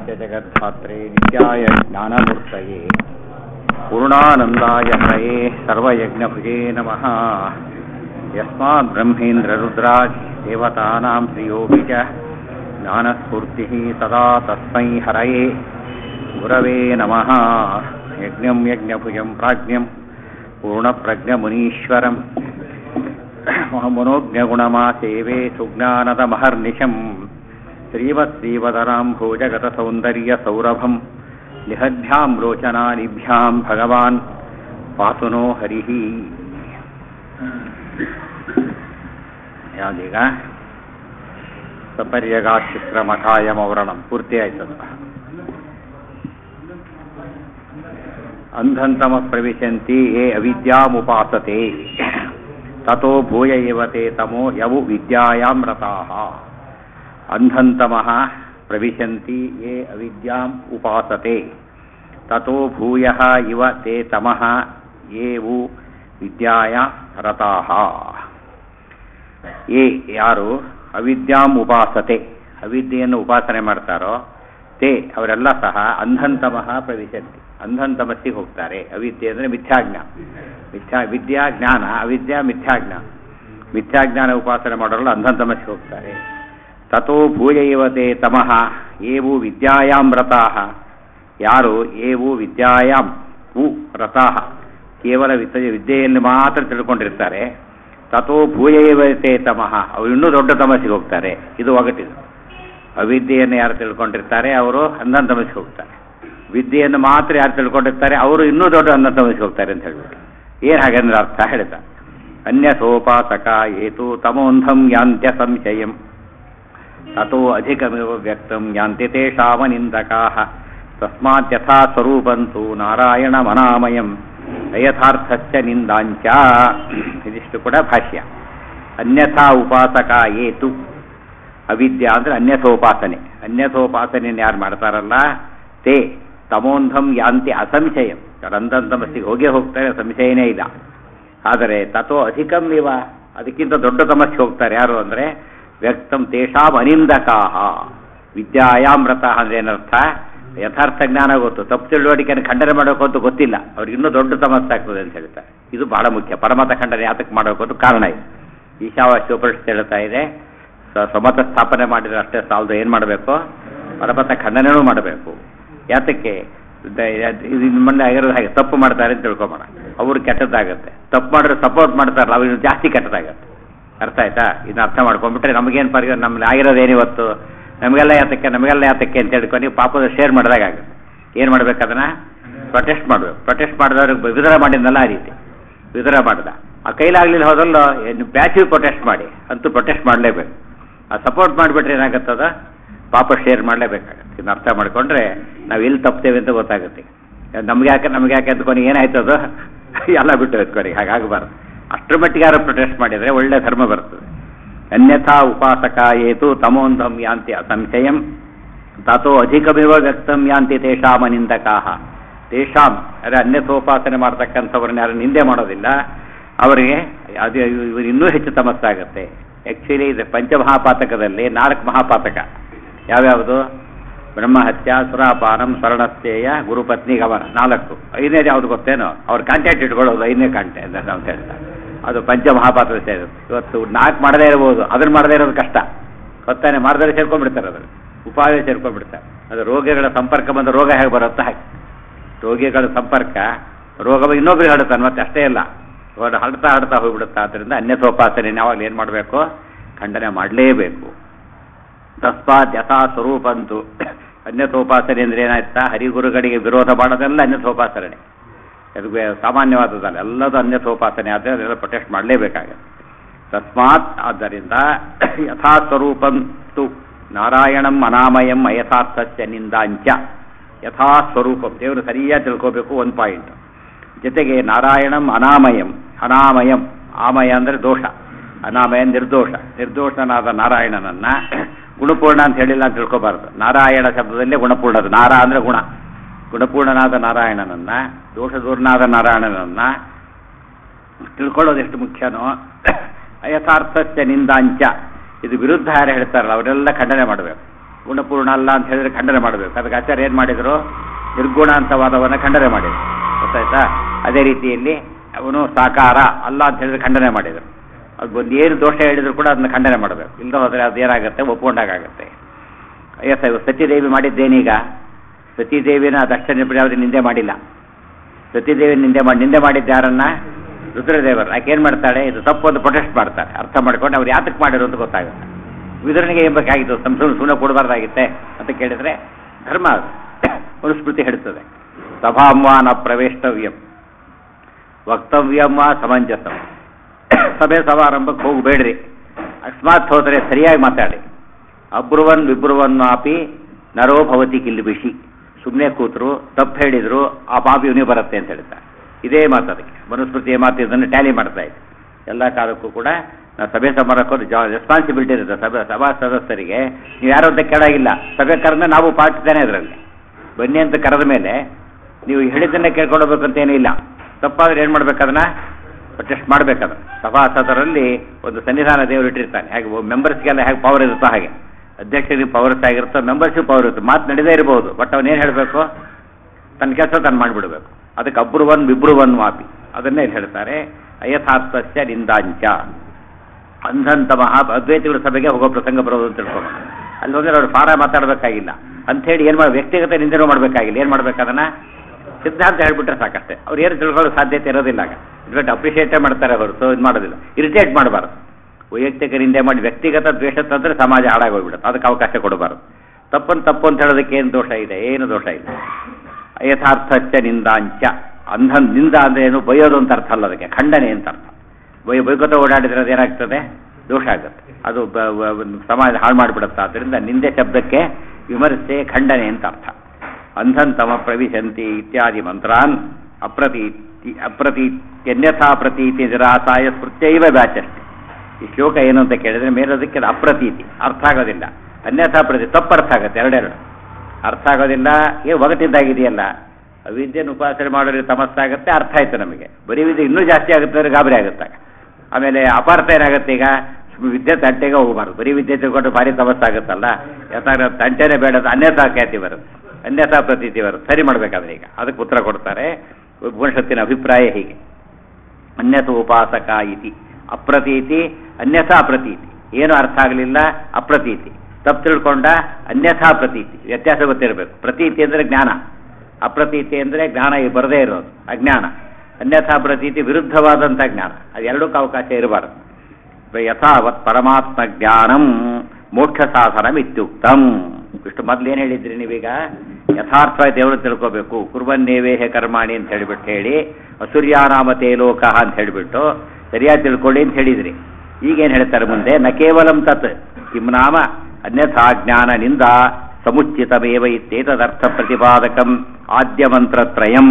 नित्याय जगद्धात्रे नित्याय ज्ञानमूर्तये पूर्णानन्दाय हरये सर्वयज्ञभुजे नमः यस्मात् ब्रह्मेन्द्ररुद्रादि देवतानां प्रियोऽपि च ज्ञानस्फूर्तिः सदा तस्मै हरये गुरवे नमः यज्ञं यज्ञभुजं प्राज्ञं पूर्णप्रज्ञमुनीश्वरम् मनोज्ञगुणमासेवे सुज्ञानदमहर्निशम् श्रीवत्श्रीवदनां भोजगतसौन्दर्यसौरभं निहद्भ्यां रोचनानिभ्यां भगवान् पातु नो ಹರಿः ಯಾವ್ದೀಗ ಸಪರ್ಯಗಾಚಿತ್ರ ಮಠಾಯಮವರಣಂ ಪೂರ್ತಿ ಆಯ್ತದ ಅಂಧಂತಮ ಪ್ರವಿಶಂತಿ ಯೇ ಅವಿದ್ಯಾಮುಪಾಸತೆ ತಥೋ ಭೂಯ ಇವ ತೇ ತಮೋ ಯವು ವಿದ್ಯಾಯಾಂ ರತಾಃ ಅಂಧಂತಮಃ ಪ್ರವಿಶಂತಿ ಯೇ ಅವಿದ್ಯಾಂ ಉಪಾಸತೆ ತಥೋ ಭೂಯಃ ಇವ ತೇ ತಮಃ ಯೇವು ವಿದ್ಯಾಯ ರತಾಃ ಏ ಯಾರು ಅವಿದ್ಯಾಂ ಉಪಾಸತೆ ಅವಿದ್ಯೆಯನ್ನು ಉಪಾಸನೆ ಮಾಡ್ತಾರೋ ತೇ ಅವರೆಲ್ಲ ಸಹ ಅಂಧಂತಮಃ ಪ್ರವಿಶಂತಿ ಅಂಧಂತಮಸ್ಸಿಗೆ ಹೋಗ್ತಾರೆ ಅವಿದ್ಯೆ ಅಂದರೆ ಮಿಥ್ಯಾಜ್ಞಾನ ಮಿಥ್ಯಾ ವಿದ್ಯಾ ಜ್ಞಾನ ಅವಿದ್ಯಾ ಮಿಥ್ಯಾಜ್ಞಾನ ಮಿಥ್ಯಾಜ್ಞಾನ ಉಪಾಸನೆ ಮಾಡೋರಲ್ಲ ಅಂಧಂತಮಸ್ಸಿಗೆ ಹೋಗ್ತಾರೆ ತಥೋ ಭೂಯ ಇವತೆ ತಮಃ ಏವು ವಿದ್ಯಾಯಾಂ ರತಾಃ ಯಾರು ಏವು ವಿದ್ಯಾಯಾಂ ಉ ರತಾಃ ಕೇವಲ ವಿದ್ಯೆ ವಿದ್ಯೆಯಲ್ಲಿ ಮಾತ್ರ ತಿಳ್ಕೊಂಡಿರ್ತಾರೆ ತಥೋ ಭೂಯ ಇವತೆ ತಮಃ ಅವರು ಇನ್ನೂ ದೊಡ್ಡ ತಮಸ್ಸಿಗೆ ಹೋಗ್ತಾರೆ ಇದು ಒಗಟಿದು ಅವಿದ್ಯೆಯನ್ನು ಯಾರು ತಿಳ್ಕೊಂಡಿರ್ತಾರೆ ಅವರು ಅಂಧನ್ ತಮಸ್ಸಿಗೆ ಹೋಗ್ತಾರೆ ವಿದ್ಯೆಯನ್ನು ಮಾತ್ರ ಯಾರು ತಿಳ್ಕೊಂಡಿರ್ತಾರೆ ಅವರು ಇನ್ನೂ ದೊಡ್ಡ ಅಂಧನ್ ತಮಸ್ಸಿಗೆ ಹೋಗ್ತಾರೆ ಅಂತ ಹೇಳ್ಬಿಟ್ಟು ಏನು ಹಾಗಂದ್ರೆ ಅರ್ಥ ಹೇಳ್ತಾ ಅನ್ಯ ಸೋಪಾಸಕ ಏತು ತಮೋಂಧಂ ಯಾಂತ್ಯ ಸಂಶಯಂ ತಥೋ ಅಧಿಕಮಿವ ವ್ಯಕ್ತಂ ಯಾಂತಿ ತೇಷಾವನಿಂದಕಾಃ ತಸ್ಮಾತ್ ಯಥಾ ಸ್ವರೂಪಂತು ನಾರಾಯಣ ಮನಾಮಯಂ ಅಯಥಾರ್ಥಸ್ಯ ನಿಂದಾಂಚ ಇದಿಷ್ಟು ಕೂಡ ಭಾಷ್ಯ ಅನ್ಯಥಾ ಉಪಾಸಕ ಏತು ಅವಿದ್ಯಾ ಅಂದರೆ ಅನ್ಯಥೋಪಾಸನೆ ಅನ್ಯಥೋಪಾಸನೆಯನ್ನು ಯಾರು ಮಾಡ್ತಾರಲ್ಲ ತೇ ತಮೋಂಧಂ ಯಾಂತಿ ಅಸಂಶಯಂ ರಂಧಂತಮಸ್ಸಿಗೆ ಹೋಗೇ ಹೋಗ್ತಾರೆ ಸಂಶಯನೇ ಇಲ್ಲ ಆದರೆ ತಥೋ ಅಧಿಕಂ ಇವ ಅದಕ್ಕಿಂತ ದೊಡ್ಡ ತಮಸ್ಸಿಗೆ ಹೋಗ್ತಾರೆ ಯಾರು ಅಂದರೆ ವ್ಯಕ್ತಂ ತೇಷಾಂ ಅನಿಂದಕಾಹ ವಿದ್ಯಾಯಾಮೃತ ಅಂದ್ರೆ ಏನರ್ಥ ಯಥಾರ್ಥ ಜ್ಞಾನ ಗೊತ್ತು ತಪ್ಪು ತಿಳುವಳಿಕೆಯನ್ನು ಖಂಡನೆ ಮಾಡಬೇಕು ಅಂತ ಗೊತ್ತಿಲ್ಲ ಅವ್ರಿಗೆ ಇನ್ನೂ ದೊಡ್ಡ ತಮಸ್ಸಾಗ್ತದೆ ಅಂತ ಹೇಳ್ತಾರೆ ಇದು ಬಹಳ ಮುಖ್ಯ ಪರಮತ ಖಂಡನೆ ಯಾತಕ್ಕೆ ಮಾಡಬೇಕು ಅಂತ ಕಾರಣ ಇದೆ ಈಶಾವಾಸ್ಯ ಉಪನಿಷತ್ ಹೇಳ್ತಾ ಇದೆ ಸಮತ ಸ್ಥಾಪನೆ ಮಾಡಿದ್ರೆ ಅಷ್ಟೇ ಸಾಲದು ಏನು ಮಾಡಬೇಕು ಪರಮತ ಖಂಡನೆನೂ ಮಾಡಬೇಕು ಯಾತಕ್ಕೆ ಮೊನ್ನೆ ಆಗಿರೋದು ಹಾಗೆ ತಪ್ಪು ಮಾಡ್ತಾರೆ ಅಂತ ತಿಳ್ಕೊಬೇಡ ಅವ್ರು ಕೆಟ್ಟದ್ದಾಗತ್ತೆ ತಪ್ಪು ಮಾಡಿದ್ರೆ ಸಪೋರ್ಟ್ ಮಾಡ್ತಾರಲ್ಲ ಅವ್ರಿಗೆ ಜಾಸ್ತಿ ಕೆಟ್ಟದಾಗತ್ತೆ ಅರ್ಥ ಆಯ್ತಾ ಇದನ್ನ ಅರ್ಥ ಮಾಡ್ಕೊಂಡ್ಬಿಟ್ರೆ ನಮಗೇನು ಪರಿಗ ನಮ್ಗೆ ಆಗಿರೋದೇನಿವತ್ತು ನಮಗೆಲ್ಲ ಯಾತಕ್ಕೆ ನಮಗೆಲ್ಲ ಯಾತಕ್ಕೆ ಅಂತ ಹೇಳ್ಕೊಂಡು ನೀವು ಪಾಪದ ಶೇರ್ ಮಾಡಿದಾಗ ಆಗುತ್ತೆ ಏನು ಮಾಡ್ಬೇಕು ಅದನ್ನ ಪ್ರೊಟೆಸ್ಟ್ ಮಾಡಬೇಕು ಪ್ರೊಟೆಸ್ಟ್ ಮಾಡಿದವ್ರಿಗೆ ವಿಧರ ಮಾಡಿದ್ನಲ್ಲ ಆ ರೀತಿ ವಿಧರ ಮಾಡ್ದ ಆ ಕೈಲಾಗ್ಲಿಲ್ಲ ಹೋದಲ್ಲ ನೀವು ಪ್ಯಾಸಿವ್ ಪ್ರೊಟೆಸ್ಟ್ ಮಾಡಿ ಅಂತೂ ಪ್ರೊಟೆಸ್ಟ್ ಮಾಡಲೇಬೇಕು ಆ ಸಪೋರ್ಟ್ ಮಾಡಿಬಿಟ್ರೆ ಏನಾಗುತ್ತದ ಪಾಪ ಶೇರ್ ಮಾಡಲೇಬೇಕಾಗತ್ತೆ ಇದನ್ನ ಅರ್ಥ ಮಾಡಿಕೊಂಡ್ರೆ ನಾವು ಎಲ್ಲಿ ತಪ್ತೇವೆ ಅಂತ ಗೊತ್ತಾಗುತ್ತೆ ನಮ್ಗೆ ಯಾಕೆ ನಮ್ಗೆ ಯಾಕೆ ಅಂದ್ಕೊಂಡು ಏನಾಯ್ತದ ಎಲ್ಲ ಬಿಟ್ಟು ಎತ್ಕೊರಿ ಹಾಗಾಗಬಾರ್ದು ಅಷ್ಟರ ಮಟ್ಟಿಗೆ ಯಾರು ಪ್ರೊಟೆಸ್ಟ್ ಮಾಡಿದರೆ ಒಳ್ಳೆ ಧರ್ಮ ಬರ್ತದೆ ಅನ್ಯಥಾ ಉಪಾಸಕ ಏತು ತಮೋಂಧಂ ಯಾಂತಿ ಅಸಂಶಯಂ ತಥೋ ಅಧಿಕಮಿವ ವ್ಯಕ್ತಂ ಯಾಂತಿ ತೇಷಾಮ ನಿಂದಕಾಹ ತೇಷಾಂ ಅದೇ ಅನ್ಯಥೋಪಾಸನೆ ಮಾಡ್ತಕ್ಕಂಥವ್ರನ್ನ ಯಾರು ನಿಂದೆ ಮಾಡೋದಿಲ್ಲ ಅವರಿಗೆ ಅದು ಇವರು ಇನ್ನೂ ಹೆಚ್ಚು ತಮಸ್ಸಾಗುತ್ತೆ ಆ್ಯಕ್ಚುಲಿ ಇದು ಪಂಚಮಹಾಪಾತಕದಲ್ಲಿ ನಾಲ್ಕು ಮಹಾಪಾತಕ ಯಾವ್ಯಾವುದು ಬ್ರಹ್ಮಹತ್ಯ ಸುರಾಪಾನಂ ಸ್ವರ್ಣಸ್ಥೇಯ ಗುರುಪತ್ನಿ ಗಮನ ನಾಲ್ಕು ಐದನೇದು ಯಾವ್ದು ಗೊತ್ತೇನೋ ಅವ್ರ ಕಾಂಟ್ಯಾಕ್ಟ್ ಇಟ್ಕೊಳ್ಳೋದು ಐದನೇ ಕಾಂಟ್ಯಾಕ್ಟ್ ಅಂತ ಹೇಳ್ತಾರೆ ಅದು ಪಂಚಮಹಾಪಾತ್ರ ಸೇರೋದು ಇವತ್ತು ನಾಲ್ಕು ಮಾಡದೇ ಇರ್ಬೋದು ಅದನ್ನ ಮಾಡದೇ ಇರೋದು ಕಷ್ಟ ಗೊತ್ತಾನೆ ಮಾಡಿದ್ರೆ ಸೇರ್ಕೊಂಡ್ಬಿಡ್ತಾರೆ ಅದ್ರ ಉಪಾಯ ಸೇರ್ಕೊಂಡ್ಬಿಡ್ತಾರೆ ಅದು ರೋಗಿಗಳ ಸಂಪರ್ಕ ಬಂದ ರೋಗ ಹೇಗೆ ಬರುತ್ತೋ ಹಾಗೆ ರೋಗಿಗಳ ಸಂಪರ್ಕ ರೋಗ ಇನ್ನೊಬ್ರಿಗೆ ಹರಡುತ್ತಾನೆ ಮತ್ತೆ ಅಷ್ಟೇ ಇಲ್ಲ ಹರಡ್ತಾ ಹರಡ್ತಾ ಹೋಗ್ಬಿಡುತ್ತೆ ಆದ್ದರಿಂದ ಅನ್ಯಥೋಪಾಸನೆ ಯಾವಾಗ ಏನು ಮಾಡಬೇಕು ಖಂಡನೆ ಮಾಡಲೇಬೇಕು ತಸ್ಮಾತ್ ಯಥಾ ಸ್ವರೂಪಂತು ಅನ್ಯಥೋಪಾಸನೆ ಅಂದ್ರೆ ಏನಾಯ್ತಾ ಹರಿಗುರುಗಳಿಗೆ ವಿರೋಧ ಮಾಡೋದೆಲ್ಲ ಅನ್ಯಥೋಪಾಸನೆ ಅದು ಸಾಮಾನ್ಯವಾದದ್ದಲ್ಲ ಎಲ್ಲದೂ ಅನ್ಯಥೋಪಾಸನೆ ಆದರೆ ಅದೆಲ್ಲ ಪ್ರೊಟೆಸ್ಟ್ ಮಾಡಲೇಬೇಕಾಗುತ್ತೆ ತಸ್ಮಾತ್ ಆದ್ದರಿಂದ ಯಥಾ ಸ್ವರೂಪಂತು ನಾರಾಯಣಂ ಅನಾಮಯಂ ಅಯಥಾರ್ಥಸ್ಯ ನಿಂದಾಂಚ ಯಥಾ ಸ್ವರೂಪಂ ದೇವರು ಸರಿಯಾಗಿ ತಿಳ್ಕೋಬೇಕು ಒಂದು ಪಾಯಿಂಟ್ ಜೊತೆಗೆ ನಾರಾಯಣಂ ಅನಾಮಯಂ ಅನಾಮಯಂ ಆಮಯ ಅಂದರೆ ದೋಷ ಅನಾಮಯ ನಿರ್ದೋಷ ನಿರ್ದೋಷನಾದ ನಾರಾಯಣನನ್ನ ಗುಣಪೂರ್ಣ ಅಂತ ಹೇಳಿಲ್ಲ ಅಂತ ತಿಳ್ಕೊಬಾರ್ದು ನಾರಾಯಣ ಶಬ್ದದಲ್ಲೇ ಗುಣಪೂರ್ಣದ ನಾರ ಅಂದರೆ ಗುಣ ಗುಣಪೂರ್ಣನಾದ ನಾರಾಯಣನನ್ನ ದೋಷ ದೂರ್ನಾದ ನಾರಾಯಣನನ್ನ ತಿಳ್ಕೊಳ್ಳೋದು ಎಷ್ಟು ಮುಖ್ಯನೋ ಯಥಾರ್ಥಸ್ಯ ನಿಂದಾಂಚ ಇದು ವಿರುದ್ಧ ಯಾರು ಹೇಳ್ತಾರಲ್ಲ ಅವರೆಲ್ಲ ಖಂಡನೆ ಮಾಡಬೇಕು ಗುಣಪೂರ್ಣ ಅಲ್ಲ ಅಂತ ಹೇಳಿದ್ರೆ ಖಂಡನೆ ಮಾಡಬೇಕು ಅದಕ್ಕೆ ಆಚಾರ್ಯ ಏನು ಮಾಡಿದರು ನಿರ್ಗುಣ ಅಂತ ವಾದವನ್ನು ಖಂಡನೆ ಮಾಡಿದರು ಗೊತ್ತಾಯ್ತಾ ಅದೇ ರೀತಿಯಲ್ಲಿ ಅವನು ಸಾಕಾರ ಅಲ್ಲ ಅಂತ ಹೇಳಿದ್ರೆ ಖಂಡನೆ ಮಾಡಿದರು ಅದು ಒಂದು ಏನು ದೋಷ ಹೇಳಿದ್ರು ಕೂಡ ಅದನ್ನ ಖಂಡನೆ ಮಾಡಬೇಕು ಇಲ್ಲದೆ ಹೋದರೆ ಅದು ಏನಾಗುತ್ತೆ ಒಪ್ಕೊಂಡಾಗುತ್ತೆ ಎಸ್ ಇವು ಸತ್ಯದೇವಿ ಮಾಡಿದ್ದೇನೀಗ ಸತೀದೇವಿನ ದಕ್ಷಿಣ ಯಾವುದೇ ನಿಂದೆ ಮಾಡಿಲ್ಲ ಸತೀದೇವಿ ನಿಂದೆ ಮಾಡಿ ನಿಂದೆ ಮಾಡಿದ್ದು ಯಾರನ್ನ ರುದ್ರದೇವರು ಯಾಕೆ ಏನು ಮಾಡ್ತಾಳೆ ಇದು ತಪ್ಪು ಅಂತ ಪ್ರೊಟೆಸ್ಟ್ ಮಾಡ್ತಾರೆ ಅರ್ಥ ಮಾಡ್ಕೊಂಡು ಅವ್ರು ಯಾತಕ್ಕೆ ಮಾಡಿರೋ ಅಂತ ಗೊತ್ತಾಗುತ್ತೆ ವಿತರಣೆಗೆ ಏನ್ ಬೇಕಾಗಿತ್ತು ಸಂಸದ ಸುಮ್ಮನೆ ಕೊಡಬಾರ್ದಾಗಿತ್ತೆ ಅಂತ ಕೇಳಿದ್ರೆ ಧರ್ಮ ಅದು ಮನುಸ್ಮೃತಿ ಹೇಳ್ತದೆ ಸಭಾಮ್ವಾನ ಪ್ರವೇಷ್ಟವ್ಯಂ ವಕ್ತವ್ಯಂ ಸಮಂಜಸಂ ಸಭೆ ಸಮಾರಂಭಕ್ಕೆ ಹೋಗಬೇಡ್ರಿ ಅಕಸ್ಮಾತ್ ಹೋದರೆ ಸರಿಯಾಗಿ ಮಾತಾಡಿ ಅಬ್ರುವನ್ ವಿಬ್ರುವನ್ನಾಪಿ ನರೋ ಭವತಿ ಕಿಲ್ಬಿಷಿ ಸುಮ್ಮನೆ ಕೂತರು ತಪ್ಪು ಹೇಳಿದ್ರು ಆ ಪಾಪಿ ಇವನಿಗೆ ಬರುತ್ತೆ ಅಂತ ಹೇಳ್ತಾರೆ ಇದೇ ಮಾತು ಅದಕ್ಕೆ ಮನುಸ್ಮೃತಿಯ ಮಾತು ಇದನ್ನು ಟ್ಯಾಲಿ ಮಾಡ್ತಾ ಇದೆ ಎಲ್ಲ ಕಾಲಕ್ಕೂ ಕೂಡ ನಾವು ಸಭೆ ಸಮಾರಂಭಕ್ಕೆ ಜಾ ರೆಸ್ಪಾನ್ಸಿಬಿಲಿಟಿ ಇರುತ್ತೆ ಸಭೆ ಸಭಾ ಸದಸ್ಯರಿಗೆ ನೀವು ಯಾರು ಅಂತ ಕೇಳಾಗಿಲ್ಲ ಸಭೆ ಕರೆದ್ರೆ ನಾವು ಪಾರ್ಟಿದ್ದಾನೆ ಅದರಲ್ಲಿ ಬನ್ನಿ ಅಂತ ಕರೆದ ಮೇಲೆ ನೀವು ಹೇಳಿದ್ದನ್ನೇ ಕೇಳ್ಕೊಳ್ಬೇಕು ಅಂತ ಏನೂ ಇಲ್ಲ ತಪ್ಪಾದ್ರೆ ಏನು ಮಾಡ್ಬೇಕು ಅದನ್ನ ಟೆಸ್ಟ್ ಮಾಡ್ಬೇಕದ ಸಭಾಸದರಲ್ಲಿ ಒಂದು ಸನ್ನಿಧಾನ ದೇವರು ಇಟ್ಟಿರ್ತಾನೆ ಹಾಗೆ ಮೆಂಬರ್ಸ್ಗೆಲ್ಲ ಹೇಗೆ ಪವರ್ ಇರುತ್ತೋ ಹಾಗೆ ಅಧ್ಯಕ್ಷರಿಗೆ ಪವರ್ಸ್ ಆಗಿರುತ್ತೋ ಮೆಂಬರ್ಶಿಪ್ ಪವರ್ ಇರುತ್ತೆ ಮಾತು ನಡೆದೇ ಇರಬಹುದು ಬಟ್ ಅವನೇನು ಹೇಳಬೇಕು ತನ್ನ ಕೆಲಸ ತಾನು ಮಾಡಿಬಿಡ್ಬೇಕು ಅದಕ್ಕೆ ಅಬ್ರುವನ್ ವಿಬ್ರುವನ್ ಮಾಪಿ ಅದನ್ನೇ ಇಲ್ಲಿ ಹೇಳ್ತಾರೆ ಅಯಥಾರ್ಥಸ್ಯ ನಿಂದಾಂಚ ಅಂಧಂತ ಮಹಾ ಅದ್ವೈತಿಗಳ ಸಭೆಗೆ ಹೋಗೋ ಪ್ರಸಂಗ ಬರೋದು ಅಂತ ತಿಳ್ಕೊಂಡು ಅಲ್ಲಿ ಹೋದ್ರೆ ಅವ್ರು ಫಾರ ಮಾತಾಡಬೇಕಾಗಿಲ್ಲ ಅಂಥೇಳಿ ಏನು ಮಾಡಿ ವ್ಯಕ್ತಿಗತ ನಿಂದನೆ ಮಾಡಬೇಕಾಗಿಲ್ಲ ಏನು ಮಾಡ್ಬೇಕು ಅದನ್ನ ಸಿದ್ಧಾಂತ ಹೇಳ್ಬಿಟ್ರೆ ಸಾಕಷ್ಟೇ ಅವ್ರು ಏನು ತಿಳ್ಕೊಳ್ಳೋ ಸಾಧ್ಯತೆ ಇರೋದಿಲ್ಲ ಆಗ ಇನ್ಫ್ಯಾಕ್ಟ್ ಅಪ್ರಿಷಿಯೇಟೇ ಮಾಡ್ತಾರೆ ಹೊರತು ಇದು ಮಾಡೋದಿಲ್ಲ ಇರಿಟೇಟ್ ಮಾಡಬಾರ್ದು ವೈಯಕ್ತಿಕ ನಿಂದೆ ಮಾಡಿ ವ್ಯಕ್ತಿಗತ ದ್ವೇಷ ತಂದ್ರೆ ಸಮಾಜ ಹಾಳಾಗೋಗ್ಬಿಡುತ್ತೆ ಅದಕ್ಕೆ ಅವಕಾಶ ಕೊಡಬಾರ್ದು ತಪ್ಪನ್ನು ತಪ್ಪು ಅಂತ ಹೇಳೋದಕ್ಕೆ ಏನು ದೋಷ ಇದೆ ಏನು ದೋಷ ಇಲ್ಲ ಯಥಾರ್ಥಚ್ಚ ನಿಂದಾಂಚ ಅಂಧನ್ ನಿಂದ ಅಂದ್ರೆ ಏನು ಬೈಯೋದು ಅಂತ ಅರ್ಥ ಅಲ್ಲ ಅದಕ್ಕೆ ಖಂಡನೆ ಅಂತ ಅರ್ಥ ಬೈ ಬೈಕೋತ ಓಡಾಡಿದ್ರೆ ಅದೇನಾಗ್ತದೆ ದೋಷ ಆಗುತ್ತೆ ಅದು ಬ- ಬ- ಒಂದು ಸಮಾಜ ಹಾಳು ಮಾಡಿಬಿಡುತ್ತೆ ಆದ್ದರಿಂದ ನಿಂದೆ ಶಬ್ದಕ್ಕೆ ವಿಮರ್ಶೆ ಖಂಡನೆ ಅಂತ ಅರ್ಥ ಅಂಧನ್ ತಮ ಪ್ರವಿಶಂತಿ ಇತ್ಯಾದಿ ಮಂತ್ರಾನ್ ಅಪ್ರತೀತಿ ಅಪ್ರತೀತ್ಯನ್ಯಥಾ ಪ್ರತೀತಿ ನಿರಾಸಾಯ ಸ್ಮೃತ್ಯೈವ ವ್ಯಾಚಷ್ಟೆ ಈ ಶ್ಲೋಕ ಏನು ಅಂತ ಕೇಳಿದ್ರೆ ಮೇಲೋದಕ್ಕೆ ಅದು ಅಪ್ರತೀತಿ ಅರ್ಥ ಆಗೋದಿಲ್ಲ ಅನ್ಯಥಾ ಪ್ರತಿ ತಪ್ಪು ಅರ್ಥ ಆಗುತ್ತೆ ಎರಡೆರಡು ಅರ್ಥ ಆಗೋದಿಲ್ಲ ಏನು ಒಗಟಿದ್ದಾಗಿದೆಯಲ್ಲ ಅವಿದ್ಯೆಯನ್ನು ಉಪಾಸನೆ ಮಾಡೋರಿಗೆ ತಮಸ್ಸಾಗುತ್ತೆ ಅರ್ಥ ಆಯ್ತು ನಮಗೆ ಬರೀ ವಿದ್ಯೆ ಇನ್ನೂ ಜಾಸ್ತಿ ಆಗುತ್ತೆ ಅಂದ್ರೆ ಗಾಬರಿ ಆಗುತ್ತೆ ಆಮೇಲೆ ಅಪಾರ್ಥ ಏನಾಗುತ್ತೆ ಈಗ ಸುಮ್ನೆ ವಿದ್ಯೆ ತಂಟೆಗೆ ಹೋಗಬಾರ್ದು ಬರೀ ವಿದ್ಯೆ ತಿಳ್ಕೊಂಡು ಭಾರಿ ತಮಸ್ಸಾಗುತ್ತಲ್ಲ ಯಾಕಂದ್ರೆ ತಂಟೆನೇ ಬೇಡ ಅದು ಅನ್ಯಥಾ ಖ್ಯಾತಿ ಬರುತ್ತೆ ಅನ್ಯಥಾ ಪ್ರತೀತಿ ಬರುತ್ತೆ ಸರಿ ಮಾಡ್ಬೇಕಾದ್ರೆ ಈಗ ಅದಕ್ಕೆ ಉತ್ತರ ಕೊಡ್ತಾರೆ ಉಪನಿಷತ್ತಿನ ಅಭಿಪ್ರಾಯ ಹೀಗೆ ಅನ್ಯಥ ಉಪಾಸಕ ಇತಿ ಅಪ್ರತೀತಿ ಅನ್ಯಥಾ ಪ್ರತೀತಿ ಏನು ಅರ್ಥ ಆಗಲಿಲ್ಲ ಅಪ್ರತೀತಿ ತಪ್ಪು ತಿಳ್ಕೊಂಡ ಅನ್ಯಥಾ ಪ್ರತೀತಿ ವ್ಯತ್ಯಾಸ ಗೊತ್ತಿರಬೇಕು ಪ್ರತೀತಿ ಅಂದರೆ ಜ್ಞಾನ ಅಪ್ರತೀತಿ ಅಂದರೆ ಜ್ಞಾನ ಈ ಬರದೇ ಇರೋದು ಅಜ್ಞಾನ ಅನ್ಯಥಾ ಪ್ರತೀತಿ ವಿರುದ್ಧವಾದಂಥ ಜ್ಞಾನ ಅದೆರಡಕ್ಕೂ ಅವಕಾಶ ಇರಬಾರದು ಯಥಾವತ್ ಪರಮಾತ್ಮ ಜ್ಞಾನಂ ಮೋಕ್ಷ ಸಾಧನಂ ಇತ್ಯುಕ್ತಂ ಇಷ್ಟು ಮೊದಲು ಏನು ಹೇಳಿದ್ರಿ ನೀವೀಗ ಯಥಾರ್ಥ ದೇವರು ತಿಳ್ಕೋಬೇಕು ಕುರ್ಬನ್ನೇವೇಹ ಕರ್ಮಾಣಿ ಅಂತ ಹೇಳಿಬಿಟ್ಟು ಹೇಳಿ ಅಸೂರ್ಯಾನಾಮತೆ ಲೋಕ ಅಂತ ಹೇಳಿಬಿಟ್ಟು ಸರಿಯಾಗಿ ತಿಳ್ಕೊಳ್ಳಿ ಅಂತ ಹೇಳಿದ್ರಿ ಈಗೇನು ಹೇಳ್ತಾರೆ ಮುಂದೆ ನ ಕೇವಲಂ ತತ್ ಕಿಂ ನಾಮ ಅನ್ಯಥಾ ಜ್ಞಾನನಿಂದ ಸಮುಚಿತಮೇವ ಇತ್ಯೇತದರ್ಥ ಪ್ರತಿಪಾದಕಂ ಆದ್ಯ ಮಂತ್ರತ್ರಯಂ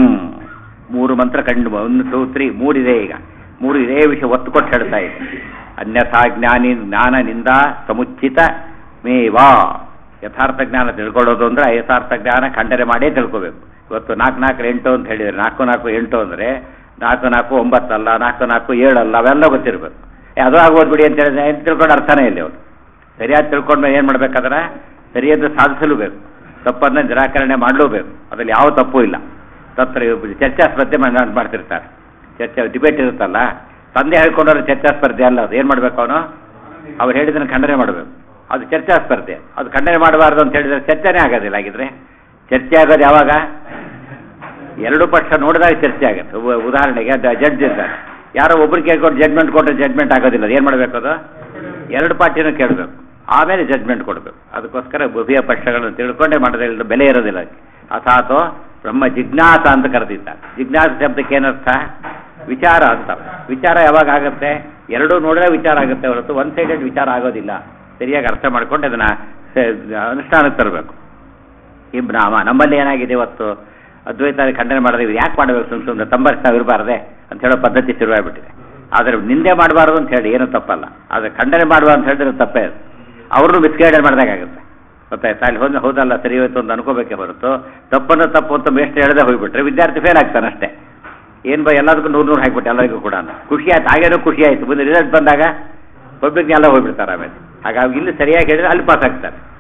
ಮೂರು ಮಂತ್ರ ಕಂಡು ಒಂದು ಟೂ ತ್ರೀ ಮೂರಿದೆ ಈಗ ಮೂರು ಇದೇ ವಿಷಯ ಒತ್ತು ಕೊಟ್ಟು ಹೇಳ್ತಾ ಇದೆ ಅನ್ಯಥಾ ಜ್ಞಾನಿ ಜ್ಞಾನನಿಂದ ಸಮುಚಿತ ಮೇವಾ ಯಥಾರ್ಥ ಜ್ಞಾನ ತಿಳ್ಕೊಳ್ಳೋದು ಅಂದ್ರೆ ಯಥಾರ್ಥ ಜ್ಞಾನ ಖಂಡನೆ ಮಾಡೇ ತಿಳ್ಕೋಬೇಕು ಇವತ್ತು ನಾಲ್ಕು ನಾಲ್ಕು ಎಂಟು ಅಂತ ಹೇಳಿದ್ರೆ ನಾಲ್ಕು ನಾಲ್ಕು ಎಂಟು ಅಂದರೆ ನಾಲ್ಕು ನಾಲ್ಕು ಒಂಬತ್ತಲ್ಲ ನಾಲ್ಕು ನಾಲ್ಕು ಏಳಲ್ಲ ಅವೆಲ್ಲ ಗೊತ್ತಿರಬೇಕು ಏ, ಅದು ಆಗೋದು ಬಿಡಿ ಅಂತ ಹೇಳಿದ್ರೆ ಏನು ತಿಳ್ಕೊಂಡು ಅರ್ಥನೇ ಇಲ್ಲ ಅವ್ರು ಸರಿಯಾಗಿ ತಿಳ್ಕೊಂಡ್ಮೇಲೆ ಏನು ಮಾಡ್ಬೇಕಾದ್ರೆ ಸರಿಯಾದ ಸಾಧಿಸಲು ಬೇಕು ತಪ್ಪನ್ನು ನಿರಾಕರಣೆ ಮಾಡಲೂಬೇಕು ಅದ್ರಲ್ಲಿ ಯಾವ ತಪ್ಪು ಇಲ್ಲ ತತ್ರ ಚರ್ಚಾ ಸ್ಪರ್ಧೆ ಮಾಡ್- ಮಾಡ್ತಿರ್ತಾರೆ ಚರ್ಚೆ ಡಿಬೇಟ್ ಇರುತ್ತಲ್ಲ ತಂದೆ ಹೇಳ್ಕೊಂಡ್ರೆ ಚರ್ಚಾ ಸ್ಪರ್ಧೆ ಅಲ್ಲ ಅದು ಏನು ಮಾಡ್ಬೇಕು ಅವನು ಅವ್ರು ಹೇಳಿದ್ದನ್ನು ಖಂಡನೆ ಮಾಡಬೇಕು ಅದು ಚರ್ಚಾ ಸ್ಪರ್ಧೆ ಅದು ಖಂಡನೆ ಮಾಡಬಾರ್ದು ಅಂತ ಹೇಳಿದ್ರೆ ಚರ್ಚೆನೇ ಆಗೋದಿಲ್ಲ ಹಾಗಿದ್ರೆ ಚರ್ಚೆ ಆಗೋದು ಯಾವಾಗ ಎರಡು ಪಕ್ಷ ನೋಡಿದಾಗ ಚರ್ಚೆ ಆಗುತ್ತೆ ಉ- ಉದಾಹರಣೆಗೆ ಜಡ್ಜ್ ಇರ್ತಾರೆ ಯಾರೋ ಒಬ್ರು ಕೇಳ್ಕೊಂಡು ಜಡ್ಮೆಂಟ್ ಕೊಟ್ಟರೆ ಜಡ್ಮೆಂಟ್ ಆಗೋದಿಲ್ಲ ಏನು ಮಾಡಬೇಕು ಅದು ಎರಡು ಪಾರ್ಟಿನೂ ಕೇಳಬೇಕು ಆಮೇಲೆ ಜಡ್ಮೆಂಟ್ ಕೊಡಬೇಕು ಅದಕ್ಕೋಸ್ಕರ ಉಭಯ ಪಕ್ಷಗಳನ್ನು ತಿಳ್ಕೊಂಡೇ ಮಾಡೋದ್ರಿಂದ ಬೆಲೆ ಇರೋದಿಲ್ಲ ಅದಕ್ಕೆ ಅಥಾತೋ ಬ್ರಹ್ಮ ಜಿಜ್ಞಾಸ ಅಂತ ಕರೆದಿದ್ದಾರೆ ಜಿಜ್ಞಾಸ ಶಬ್ದಕ್ಕೆ ಏನರ್ಥ ವಿಚಾರ ಅಂತ ವಿಚಾರ ಯಾವಾಗ ಆಗುತ್ತೆ ಎರಡೂ ನೋಡಿದ್ರೆ ವಿಚಾರ ಆಗುತ್ತೆ ಹೊರತು ಒನ್ ಸೈಡೆಡ್ ವಿಚಾರ ಆಗೋದಿಲ್ಲ ಸರಿಯಾಗಿ ಅರ್ಥ ಮಾಡ್ಕೊಂಡು ಅದನ್ನ ಸ- ಅನುಷ್ಠಾನಕ್ಕೆ ತರಬೇಕು ಇಬ್ರಾಮ ನಮ್ಮಲ್ಲಿ ಏನಾಗಿದೆ ಇವತ್ತು ಅದ್ವೈತ ಖಂಡನೆ ಮಾಡಿದ್ರೆ ಯಾಕೆ ಮಾಡಬೇಕು ಸುಮ್ ಸುಮ್ಮನೆ ತಂಬರ್ಸ್ತಾ ಇರಬಾರ್ದೆ ಅಂತ ಹೇಳೋ ಪದ್ಧತಿ ಶುರುವಾಗ್ಬಿಟ್ಟಿದೆ ಆದರೆ ನಿಂದೆ ಮಾಡಬಾರ್ದು ಅಂತ ಹೇಳಿ ಏನೂ ತಪ್ಪಲ್ಲ ಆದರೆ ಖಂಡನೆ ಮಾಡುವ ಅಂತ ಹೇಳಿದ್ರೆ ತಪ್ಪೇ ಅದು ಅವ್ರನ್ನೂ ಮಿಸ್ಗೈಡ್ ಮಾಡಿದಾಗುತ್ತೆ ಗೊತ್ತಾಯ್ತಾ ಅಲ್ಲಿ ಹೋದ ಹೌದಲ್ಲ ಸರಿ ಹೋಯ್ತು ಅಂತ ಅನ್ಕೋಬೇಕೇ ಹೊರತು ತಪ್ಪನ್ನು ತಪ್ಪು ಅಂತ ಮೇಷ್ಟ್ರು ಹೇಳದೆ ಹೋಗ್ಬಿಟ್ರೆ ವಿದ್ಯಾರ್ಥಿ ಫೇಲ್ ಆಗ್ತಾನೆ ಅಷ್ಟೇ ಏನು ಬೈ ಎಲ್ಲದಕ್ಕೂ ನೂರು ನೂರು ಹಾಕ್ಬಿಟ್ಟು ಎಲ್ಲರಿಗೂ ಕೂಡ ಖುಷಿ ಆಯ್ತು ಹಾಗೇನೋ ಖುಷಿ ಆಯ್ತು ಮುಂದೆ ರಿಸಲ್ಟ್ ಬಂದಾಗ ಪಬ್ಲಿಕ್ ಎಲ್ಲ ಹೋಗ್ಬಿಡ್ತಾರೆ ಆಮೇಲೆ ಹಾಗಾಗಿ ಇಲ್ಲಿ ಸರಿಯಾಗಿ ಹೇಳಿದ್ರೆ ಅಲ್ಲಿ ಪಾಸ್ ಆಗ್ತಾರೆ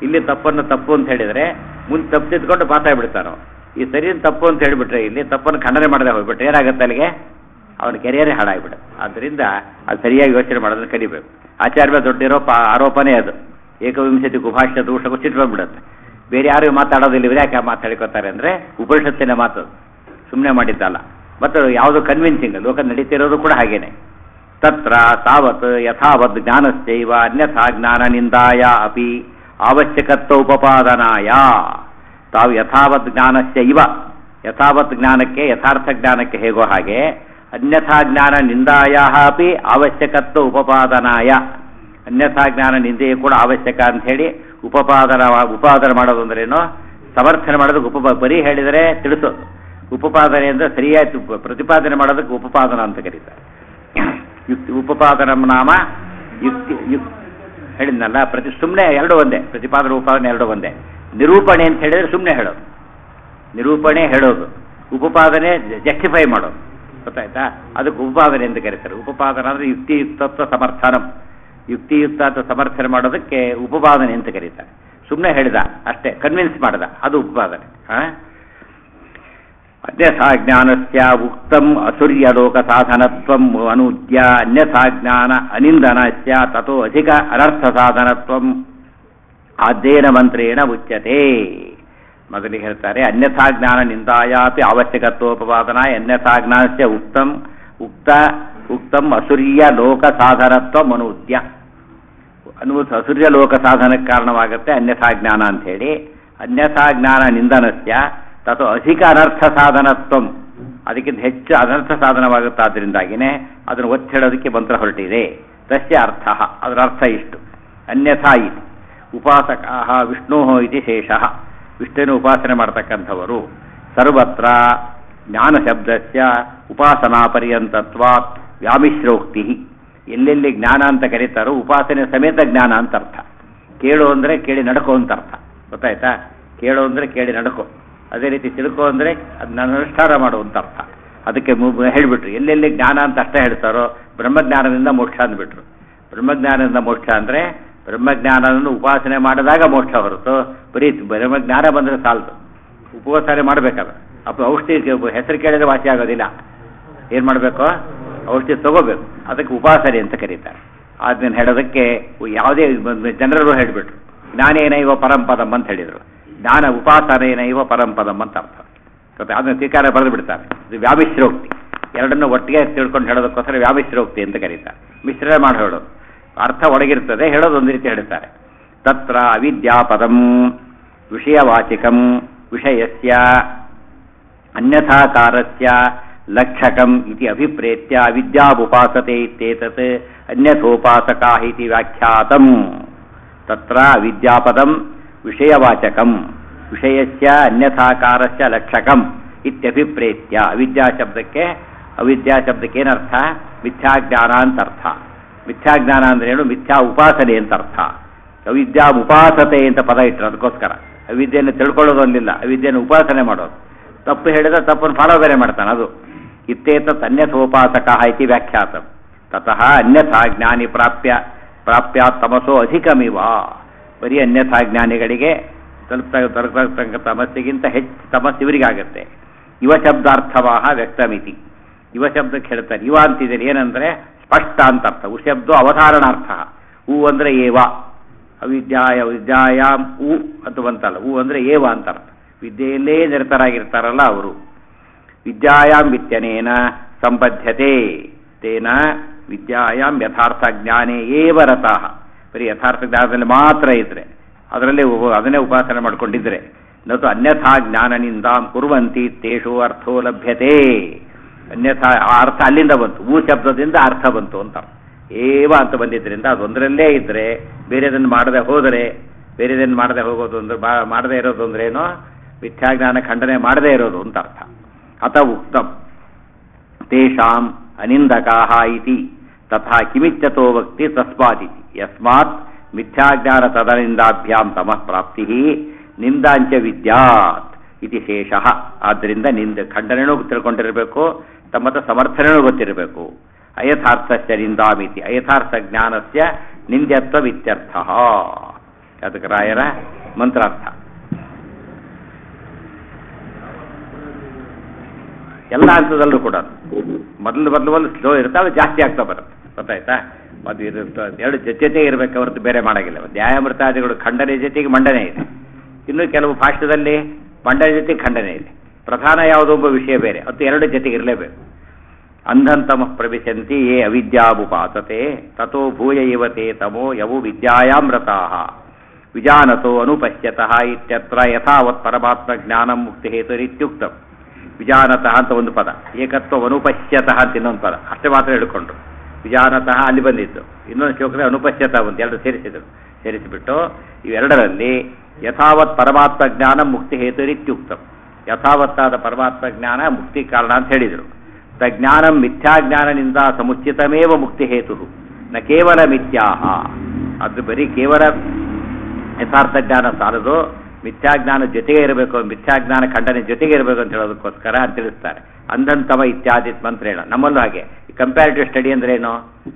ಇಲ್ಲಿ ತಪ್ಪನ್ನು ತಪ್ಪು ಅಂತ ಹೇಳಿದರೆ ಮುಂದೆ ತಪ್ಪು ತಿದ್ಕೊಂಡು ಪಾಸ್ ಆಗಿಬಿಡ್ತಾರೋ ಈ ಸರಿ ತಪ್ಪು ಅಂತ ಹೇಳಿಬಿಟ್ರೆ ಇಲ್ಲಿ ತಪ್ಪನ್ನು ಖಂಡನೆ ಮಾಡದೆ ಹೋಗ್ಬಿಟ್ರೆ ಏನಾಗುತ್ತೆ ಅಲ್ಲಿಗೆ ಅವನ ಕೆರಿಯರೇ ಹಾಳಾಗ್ಬಿಡುತ್ತೆ ಆದ್ದರಿಂದ ಅದು ಸರಿಯಾಗಿ ಯೋಚನೆ ಮಾಡೋದನ್ನು ಕಲಿಬೇಕು ಆಚಾರ್ಯ ದೊಡ್ಡಿರೋ ಪಾ ಆರೋಪನೇ ಅದು ಏಕವಿಂಶತಿ ಗುಭಾಷ್ಯ ದೋಷ ಕುಚ್ಚಿಟ್ಟು ಬಂದ್ಬಿಡುತ್ತೆ ಬೇರೆ ಯಾರು ಮಾತಾಡೋದಿಲ್ಲ ಇವ್ರು ಯಾಕೆ ಮಾತಾಡ್ಕೋತಾರೆ ಅಂದರೆ ಉಪನಿಷತ್ತಿನ ಮಾತು ಸುಮ್ಮನೆ ಮಾಡಿದ್ದಲ್ಲ ಮತ್ತು ಯಾವುದು ಕನ್ವಿನ್ಸಿಂಗ್ ಲೋಕ ನಡೀತಿರೋದು ಕೂಡ ಹಾಗೇನೆ ತತ್ರ ತಾವತ್ ಯಥಾವತ್ ಜ್ಞಾನಸ್ಯೈವ ಅನ್ಯಥಾ ಜ್ಞಾನ ನಿಂದಾಯ ಅಪಿ ಅವಶ್ಯಕತ್ವ ಉಪಪಾದನಾಯ ತಾವು ಯಥಾವತ್ ಜ್ಞಾನಸ್ಯ ಇವ ಯಥಾವತ್ ಜ್ಞಾನಕ್ಕೆ ಯಥಾರ್ಥ ಜ್ಞಾನಕ್ಕೆ ಹೇಗೋ ಹಾಗೆ ಅನ್ಯಥಾ ಜ್ಞಾನ ನಿಂದಾಯ ಅಪಿ ಅವಶ್ಯಕತ್ವ ಉಪಪಾದನಾಯ ಅನ್ಯಥಾ ಜ್ಞಾನ ನಿಂದೆಯು ಕೂಡ ಅವಶ್ಯಕ ಅಂತ ಹೇಳಿ ಉಪಪಾದನ ಉಪಾದನೆ ಮಾಡೋದು ಅಂದ್ರೇನು ಸಮರ್ಥನೆ ಮಾಡೋದಕ್ಕೆ ಉಪ ಬರೀ ಹೇಳಿದರೆ ತಿಳಿಸೋದು ಉಪಪಾದನೆ ಅಂದರೆ ಸರಿಯಾಗಿ ಪ್ರತಿಪಾದನೆ ಮಾಡೋದಕ್ಕೆ ಉಪಪಾದನ ಅಂತ ಕರೀತಾರೆ ಯುಕ್ತಿ ಉಪಪಾದನ ನಾಮ ಯುಕ್ತಿ ಯುಕ್ ಹೇಳಿದ್ನಲ್ಲ ಪ್ರತಿ ಸುಮ್ಮನೆ ಎರಡು ಒಂದೇ ಪ್ರತಿಪಾದನೆ ಉಪಾದನೆ ಎರಡು ಒಂದೇ ನಿರೂಪಣೆ ಅಂತ ಹೇಳಿದ್ರೆ ಸುಮ್ಮನೆ ಹೇಳೋದು ನಿರೂಪಣೆ ಹೇಳೋದು ಉಪಪಾದನೆ ಜಸ್ಟಿಫೈ ಮಾಡೋದು ಗೊತ್ತಾಯ್ತಾ ಅದಕ್ಕೆ ಉಪಪಾದನೆ ಅಂತ ಕರೀತಾರೆ ಉಪಪಾದನ ಅಂದರೆ ಯುಕ್ತಿಯುಕ್ತತ್ವ ಸಮರ್ಥನಂ ಯುಕ್ತಿಯುಕ್ತ ಅಥವಾ ಸಮರ್ಥನೆ ಮಾಡೋದಕ್ಕೆ ಉಪಪಾದನೆ ಅಂತ ಕರೀತಾರೆ ಸುಮ್ಮನೆ ಹೇಳಿದ ಅಷ್ಟೇ ಕನ್ವಿನ್ಸ್ ಮಾಡ್ದ ಅದು ಉಪಪಾದನೆ ಹಾಂ ಅನ್ಯಥಾ ಜ್ಞಾನಸ್ಯ ಉಕ್ತಂ ಅಸುರ್ಯಲೋಕ ಸಾಧನತ್ವಂ ಅನೂದ್ಯ ಅನ್ಯಥಾ ಜ್ಞಾನ ಅನಿಂದನಸ್ಯ ತಥೋ ಅಧಿಕ ಅನರ್ಥ ಸಾಧನತ್ವಂ ಆದ್ದೇನ ಮಂತ್ರೇಣ ಉಚ್ಯತೆ ಮೊದಲಿಗೆ ಹೇಳ್ತಾರೆ ಅನ್ಯಥಾ ಜ್ಞಾನ ನಿಂದಾಯಾಪಿ ಅವಶ್ಯಕತ್ವೋಪಪಾದನ ಅನ್ಯಥಾ ಜ್ಞಾನಸ್ಯ ಉಕ್ತಂ ಉಕ್ತ ಉಕ್ತಂ ಅಸುರ್ಯ ಲೋಕ ಸಾಧನತ್ವಂ ಅನೂದ್ಯ ಅನು ಅಸುರ್ಯ ಲೋಕ ಸಾಧನಕ್ಕೆ ಕಾರಣವಾಗುತ್ತೆ ಅನ್ಯಥಾ ಜ್ಞಾನ ಅಂತ ಹೇಳಿ ಅನ್ಯಥಾ ಜ್ಞಾನ ನಿಂದನಸ್ಯ ತಥೋ ಅಧಿಕ ಅನರ್ಥ ಸಾಧನತ್ವಂ ಅದಕ್ಕಿಂತ ಹೆಚ್ಚು ಅನರ್ಥ ಸಾಧನವಾಗುತ್ತಾದ್ರಿಂದಾಗಿನೇ ಅದನ್ನು ಒತ್ತಿ ಹೇಳೋದಕ್ಕೆ ಮಂತ್ರ ಹೊರಟಿದೆ ತಸ್ಯ ಅರ್ಥ ಅದರ ಅರ್ಥ ಇಷ್ಟು ಅನ್ಯಥಾ ಇದು ಉಪಾಸಕ ವಿಷ್ಣು ಇತಿ ಶೇಷ ವಿಷ್ಣುವಿನ ಉಪಾಸನೆ ಮಾಡ್ತಕ್ಕಂಥವರು ಸರ್ವತ್ರ ಜ್ಞಾನ ಶಬ್ದಸ್ಯ ಉಪಾಸನಾ ಪರ್ಯಂತತ್ವಾತ್ ವ್ಯಾಮಿಶ್ರೋಕ್ತಿ ಎಲ್ಲೆಲ್ಲಿ ಜ್ಞಾನ ಅಂತ ಕರೀತಾರೋ ಉಪಾಸನೆ ಸಮೇತ ಜ್ಞಾನ ಅಂತ ಅರ್ಥ ಕೇಳು ಅಂದರೆ ಕೇಳಿ ನಡ್ಕೋ ಅಂತ ಅರ್ಥ ಗೊತ್ತಾಯ್ತಾ ಕೇಳು ಅಂದರೆ ಕೇಳಿ ನಡ್ಕೋ ಅದೇ ರೀತಿ ತಿಳ್ಕೊ ಅಂದರೆ ಅದನ್ನ ಅನುಷ್ಠಾನ ಮಾಡುವಂತ ಅರ್ಥ ಅದಕ್ಕೆ ಹೇಳಿಬಿಟ್ರು ಎಲ್ಲೆಲ್ಲಿ ಜ್ಞಾನ ಅಂತ ಅಷ್ಟೇ ಹೇಳ್ತಾರೋ ಬ್ರಹ್ಮಜ್ಞಾನದಿಂದ ಮೋಕ್ಷ ಅಂದ್ಬಿಟ್ರು ಬ್ರಹ್ಮಜ್ಞಾನದಿಂದ ಮೋಕ್ಷ ಅಂದರೆ ಬ್ರಹ್ಮಜ್ಞಾನವನ್ನು ಉಪಾಸನೆ ಮಾಡಿದಾಗ ಮೋಕ್ಷ ಹೊರತು ಬರೀ ಬ್ರಹ್ಮಜ್ಞಾನ ಬಂದರೆ ಸಾಲದು ಉಪವಾಸನೆ ಮಾಡಬೇಕಾದ್ರೆ ಅಪ್ಪ ಔಷಧಿ ಹೆಸರು ಕೇಳಿದ್ರೆ ವಾಸಿ ಆಗೋದಿಲ್ಲ ಏನು ಮಾಡಬೇಕು ಔಷಧಿ ತಗೋಬೇಕು ಅದಕ್ಕೆ ಉಪಾಸನೆ ಅಂತ ಕರೀತಾರೆ ಅದನ್ನ ಹೇಳೋದಕ್ಕೆ ಯಾವುದೇ ಜನರು ಹೇಳಿಬಿಟ್ರು ಜ್ಞಾನೇನ ಇವ ಪರಂಪದಂ ಅಂತ ಹೇಳಿದರು ಜ್ಞಾನ ಉಪಾಸನೇನ ಇವ ಪರಂಪದಂ ಅಂತ ಅರ್ಥ ಮತ್ತೆ ಅದನ್ನ ಸ್ವೀಕಾರ ಬರೆದು ಬಿಡ್ತಾರೆ ಇದು ವ್ಯಾಮಿಶ್ರೋಕ್ತಿ ಎರಡನ್ನು ಒಟ್ಟಿಗೆ ತಿಳ್ಕೊಂಡು ಹೇಳೋದಕ್ಕೋಸ್ಕರ ವ್ಯಾಮಿಶ್ರೋಕ್ತಿ ಅಂತ ಕರೀತಾರೆ ಮಿಶ್ರಣ ಮಾಡಿ ಹೇಳೋದು ಅರ್ಥ ಒಳಗಿರ್ತದೆ ಹೇಳೋದು ಒಂದು ರೀತಿ ಹೇಳ್ತಾರೆ ತತ್ರ ಅವಿದ್ಯಾಪದಂ ವಿಷಯವಾಚಿಕಂ ವಿಷಯಸ್ಯ ಅನ್ಯಥಾಕಾರಸ್ಯ ಲಕ್ಷಕಂ ಇತಿ ಅಭಿಪ್ರೇತ್ಯ ವಿದ್ಯಾವುಪಾಸತೆ ಇತ್ಯೇತತ್ ಅನ್ಯಥೋಪಾಸಕಾ ಇತಿ ವ್ಯಾಖ್ಯಾತಂ ತತ್ರ ವಿದ್ಯಾಪದಂ ವಿಷಯವಾಚಕಂ ವಿಷಯಸ್ಯ ಅನ್ಯಥಾಕಾರಸ್ಯ ಲಕ್ಷಕಂ ಇತ್ಯಭಿಪ್ರೇತ್ಯ ಅವಿದ್ಯಾ ಶಬ್ದಕ್ಕೆ ಅವಿದ್ಯಾ ಶಬ್ದಕ್ಕೆ ಏನರ್ಥ ಮಿಥ್ಯಾಜ್ಞಾನ ಅಂತ ಅರ್ಥ ಮಿಥ್ಯಾಜ್ಞಾನ ಅಂದ್ರೆ ಏನು ಮಿಥ್ಯಾ ಉಪಾಸನೆ ಅಂತ ಅರ್ಥ ಅವಿದ್ಯಾ ಉಪಾಸತೆ ಅಂತ ಪದ ಇಟ್ಟರು ಅದಕ್ಕೋಸ್ಕರ ಅವಿದ್ಯೆಯನ್ನು ತಿಳ್ಕೊಳ್ಳೋದು ಅಲ್ಲಿಲ್ಲ ಅವಿದ್ಯೆಯನ್ನು ಉಪಾಸನೆ ಮಾಡೋದು ತಪ್ಪು ಹೇಳಿದ್ರೆ ತಪ್ಪನ್ನು ಫಾಲೋ ಬೇರೆ ಮಾಡ್ತಾನೆ ಅದು ಇತ್ತೇತತ್ ಅನ್ಯಥೋಪಾಸಕ ಇತಿ ವ್ಯಾಖ್ಯಾತ ತತಃ ಅನ್ಯಥಾ ಜ್ಞಾನಿ ಪ್ರಾಪ್ಯ ಪ್ರಾಪ್ಯ ತಮಸೋ ಅಧಿಕಮಿವ ಬರೀ ಅನ್ಯಥಾ ಜ್ಞಾನಿಗಳಿಗೆ ತಲುಪ್ತ ತಲುಪತಕ್ಕ ತಮಸ್ಸಿಗಿಂತ ಹೆಚ್ಚು ತಮಸ್ಸು ಇವರಿಗಾಗತ್ತೆ ಯುವ ಶಬ್ದಾರ್ಥವಾಹ ವ್ಯಕ್ತಮಿತಿ ಯುವ ಶಬ್ದಕ್ಕೆ ಹೇಳ್ತಾರೆ ಯುವ ಅಂತಿದ್ದಾರೆ ಏನಂದ್ರೆ ಸ್ಪಷ್ಟ ಅಂತ ಅರ್ಥ ಉ ಶಬ್ದ ಅವಧಾರಣಾರ್ಥ ಹೂ ಅಂದ್ರೆ ಏವ ಅವಿದ್ಯಾಯ ವಿದ್ಯಾಯಾಮ್ ಉ ಅಂತ ಬಂತಲ್ಲ ಹೂ ಅಂದ್ರೆ ಏವ ಅಂತ ಅರ್ಥ ವಿದ್ಯೆಯಲ್ಲೇ ನಿರತರಾಗಿರ್ತಾರಲ್ಲ ಅವರು ವಿದ್ಯಾಯಾಮ್ ವಿತ್ಯನೇನ ಸಂಬದ್ಧತೆ ತೇನ ವಿದ್ಯಾಯಾಮ್ ಯಥಾರ್ಥ ಜ್ಞಾನೇ ಏವ ರಥಃ ಬರೀ ಯಥಾರ್ಥ ಜ್ಞಾನದಲ್ಲಿ ಮಾತ್ರ ಇದ್ರೆ ಅದರಲ್ಲೇ ಉಪ- ಅದನ್ನೇ ಉಪಾಸನೆ ಮಾಡಿಕೊಂಡಿದ್ರೆ ನತು ಅನ್ಯಥಾ ಜ್ಞಾನನಿಂದ ಕುರುವಂತಿ ತೇಷು ಅರ್ಥೋ ಲಭ್ಯತೆ ಅನ್ಯಥಾ ಆ ಅರ್ಥ ಅಲ್ಲಿಂದ ಬಂತು ಊ ಶಬ್ದದಿಂದ ಅರ್ಥ ಬಂತು ಅಂತ ಏವ ಅಂತ ಬಂದಿದ್ರಿಂದ ಅದೊಂದರಲ್ಲೇ ಇದ್ರೆ ಬೇರೆದನ್ನು ಮಾಡದೆ ಹೋದರೆ ಬೇರೆದನ್ನು ಮಾಡದೆ ಹೋಗೋದು ಅಂದ್ರೆ ಬಾ- ಮಾಡದೇ ಇರೋದು ಅಂದ್ರೇನು ಮಿಥ್ಯಾಜ್ಞಾನ ಖಂಡನೆ ಮಾಡದೇ ಇರೋದು ಅಂತ ಅರ್ಥ ಅತ ಉಕ್ತಂ ತೇಷಾಂ ಅನಿಂದಕಾಹ ಇತಿ ತಥಾ ಕಿಮಿಚ್ಚತೋ ವಕ್ತಿ ತಸ್ಮಾದಿತಿ ಯಸ್ಮಾತ್ ಮಿಥ್ಯಾಜ್ಞಾನ ತದನಿಂದಾಭ್ಯಾಂ ತಮಃ ಪ್ರಾಪ್ತಿ ನಿಂದಾಂಚ ವಿದ್ಯಾತ್ ಇತಿ ಶೇಷಃ ಆದ್ದರಿಂದ ನಿಂದ ಖಂಡನೆನೂ ತಿಳ್ಕೊಂಡಿರಬೇಕು ತಮ್ಮತ ಸಮರ್ಥನೆನೂ ಗೊತ್ತಿರಬೇಕು ಅಯಥಾರ್ಥಸ್ಯ ನಿಂದಾಮಿತಿ ಅಯಥಾರ್ಥ ಜ್ಞಾನಸ್ಯ ನಿಂದ್ಯತ್ವವಿತ್ಯರ್ಥ ಅದಕ್ಕೆ ರಾಯರ ಮಂತ್ರಾರ್ಥ ಎಲ್ಲ ಹಂತದಲ್ಲೂ ಕೂಡ ಮೊದಲು ಮೊದಲು ಮೊದಲು ಸ್ಲೋ ಇರುತ್ತೆ ಅದು ಜಾಸ್ತಿ ಆಗ್ತಾ ಬರುತ್ತೆ ಗೊತ್ತಾಯ್ತಾ ಅದು ಇರುತ್ತೆ ಎರಡು ಜೊತೆ ಇರಬೇಕು ಹೊರತು ಬೇರೆ ಮಾಡಾಗಿಲ್ಲ ನ್ಯಾಯಾಮೃತಾದಿಗಳು ಖಂಡನೆ ಜೊತೆಗೆ ಮಂಡನೆ ಇದೆ ಇನ್ನು ಕೆಲವು ಭಾಷೆದಲ್ಲಿ ಮಂಡನೆ ಜೊತೆಗೆ ಖಂಡನೆ ಇದೆ ಪ್ರಧಾನ ಯಾವುದೊಬ್ಬ ವಿಷಯ ಬೇರೆ ಅದು ಎರಡು ಜೊತೆಗೆ ಇರಲೇಬೇಕು ಅಂಧಂತಮ ಪ್ರವಿಶಂತಿ ಯೇ ಅವಿದ್ಯಾಬುಪಾತತೆ ತಥೋ ಭೂಯ ಇವತೆ ತಮೋ ಯವು ವಿದ್ಯಾಯಾಮೃತಾ ವಿಜಾನತೋ ಅನುಪಶ್ಯತಃ ಇತ್ಯತ್ರ ಯಥಾವತ್ ಪರಮಾತ್ಮ ಜ್ಞಾನ ಮುಕ್ತಿ ಹೇತುರಿತ್ಯುಕ್ತಂ ವಿಜಾನತಃ ಅಂತ ಒಂದು ಪದ ಏಕತ್ವ ಅನುಪಶ್ಯತಃ ಅಂತ ಇನ್ನೊಂದು ಪದ ಅಷ್ಟೇ ಮಾತ್ರ ಹೇಳ್ಕೊಂಡ್ರು ವಿಜಾನತಃ ಅಲ್ಲಿ ಬಂದಿತ್ತು ಇನ್ನೊಂದು ಶ್ಲೋಕದಲ್ಲಿ ಅನುಪಶ್ಯತಃ ಅಂತ ಎರಡು ಸೇರಿಸಿದರು ಸೇರಿಸಿಬಿಟ್ಟು ಇವೆರಡರಲ್ಲಿ ಯಥಾವತ್ ಪರಮಾತ್ಮ ಜ್ಞಾನ ಮುಕ್ತಿ ಹೇತುರಿತ್ಯುಕ್ತಂ ಯಥಾವತ್ತಾದ ಪರಮಾತ್ಮ ಜ್ಞಾನ ಮುಕ್ತಿ ಕಾರಣ ಅಂತ ಹೇಳಿದರು ತಜ್ಞಾನ ಮಿಥ್ಯಾಜ್ಞಾನದಿಂದ ಸಮುಚಿತಮೇವ ಮುಕ್ತಿ ಹೇತು ನ ಕೇವಲ ಮಿಥ್ಯಾಹ ಅದು ಬರೀ ಕೇವಲ ಯಥಾರ್ಥ ಜ್ಞಾನ ಸಾಲದು ಮಿಥ್ಯಾಜ್ಞಾನ ಜೊತೆಗೆ ಇರಬೇಕು ಮಿಥ್ಯಾಜ್ಞಾನ ಖಂಡನೆ ಜೊತೆಗೆ ಇರಬೇಕು ಅಂತ ಹೇಳೋದಕ್ಕೋಸ್ಕರ ಅಂತ ತಿಳಿಸ್ತಾರೆ ಅಂಧಂತಮ ಇತ್ಯಾದಿ ಮಂತ್ರ ಹೇಳ ನಮ್ಮಲ್ಲೂ ಹಾಗೆ ಕಂಪ್ಯಾರಿಟಿವ್ ಸ್ಟಡಿ ಅಂದ್ರೆ ಏನು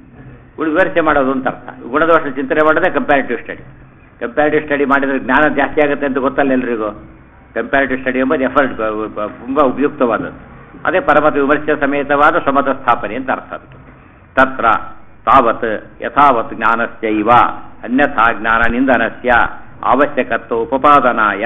ವಿವರಿಸೆ ಮಾಡೋದು ಅಂತ ಅರ್ಥ ಗುಣದೋಷ ಚಿಂತನೆ ಮಾಡೋದೇ ಕಂಪ್ಯಾರಿಟಿವ್ ಸ್ಟಡಿ ಕಂಪ್ಯಾರಿಟಿವ್ ಸ್ಟಡಿ ಮಾಡಿದ್ರೆ ಜ್ಞಾನ ಜಾಸ್ತಿ ಆಗುತ್ತೆ ಅಂತ ಗೊತ್ತಲ್ಲ ಎಲ್ರಿಗೂ ಕಂಪ್ಯಾರಿಟಿವ್ ಸ್ಟಡಿ ಎಂಬುದು ಎಫರ್ಟ್ ತುಂಬ ಉಪಯುಕ್ತವಾದದ್ದು ಅದೇ ಪರಮತ ವಿಮರ್ಶೆ ಸಮೇತವಾದ ಸಮತ ಸ್ಥಾಪನೆ ಅಂತ ಅರ್ಥ ಅದಕ್ಕೆ ತತ್ರ ತಾವತ್ ಯಥಾವತ್ ಜ್ಞಾನಸ್ಯೈವ ಅನ್ಯಥಾ ಜ್ಞಾನ ನಿಂದನಸ್ಯ ಅವಶ್ಯಕತ್ವ ಉಪಪಾದನಾಯ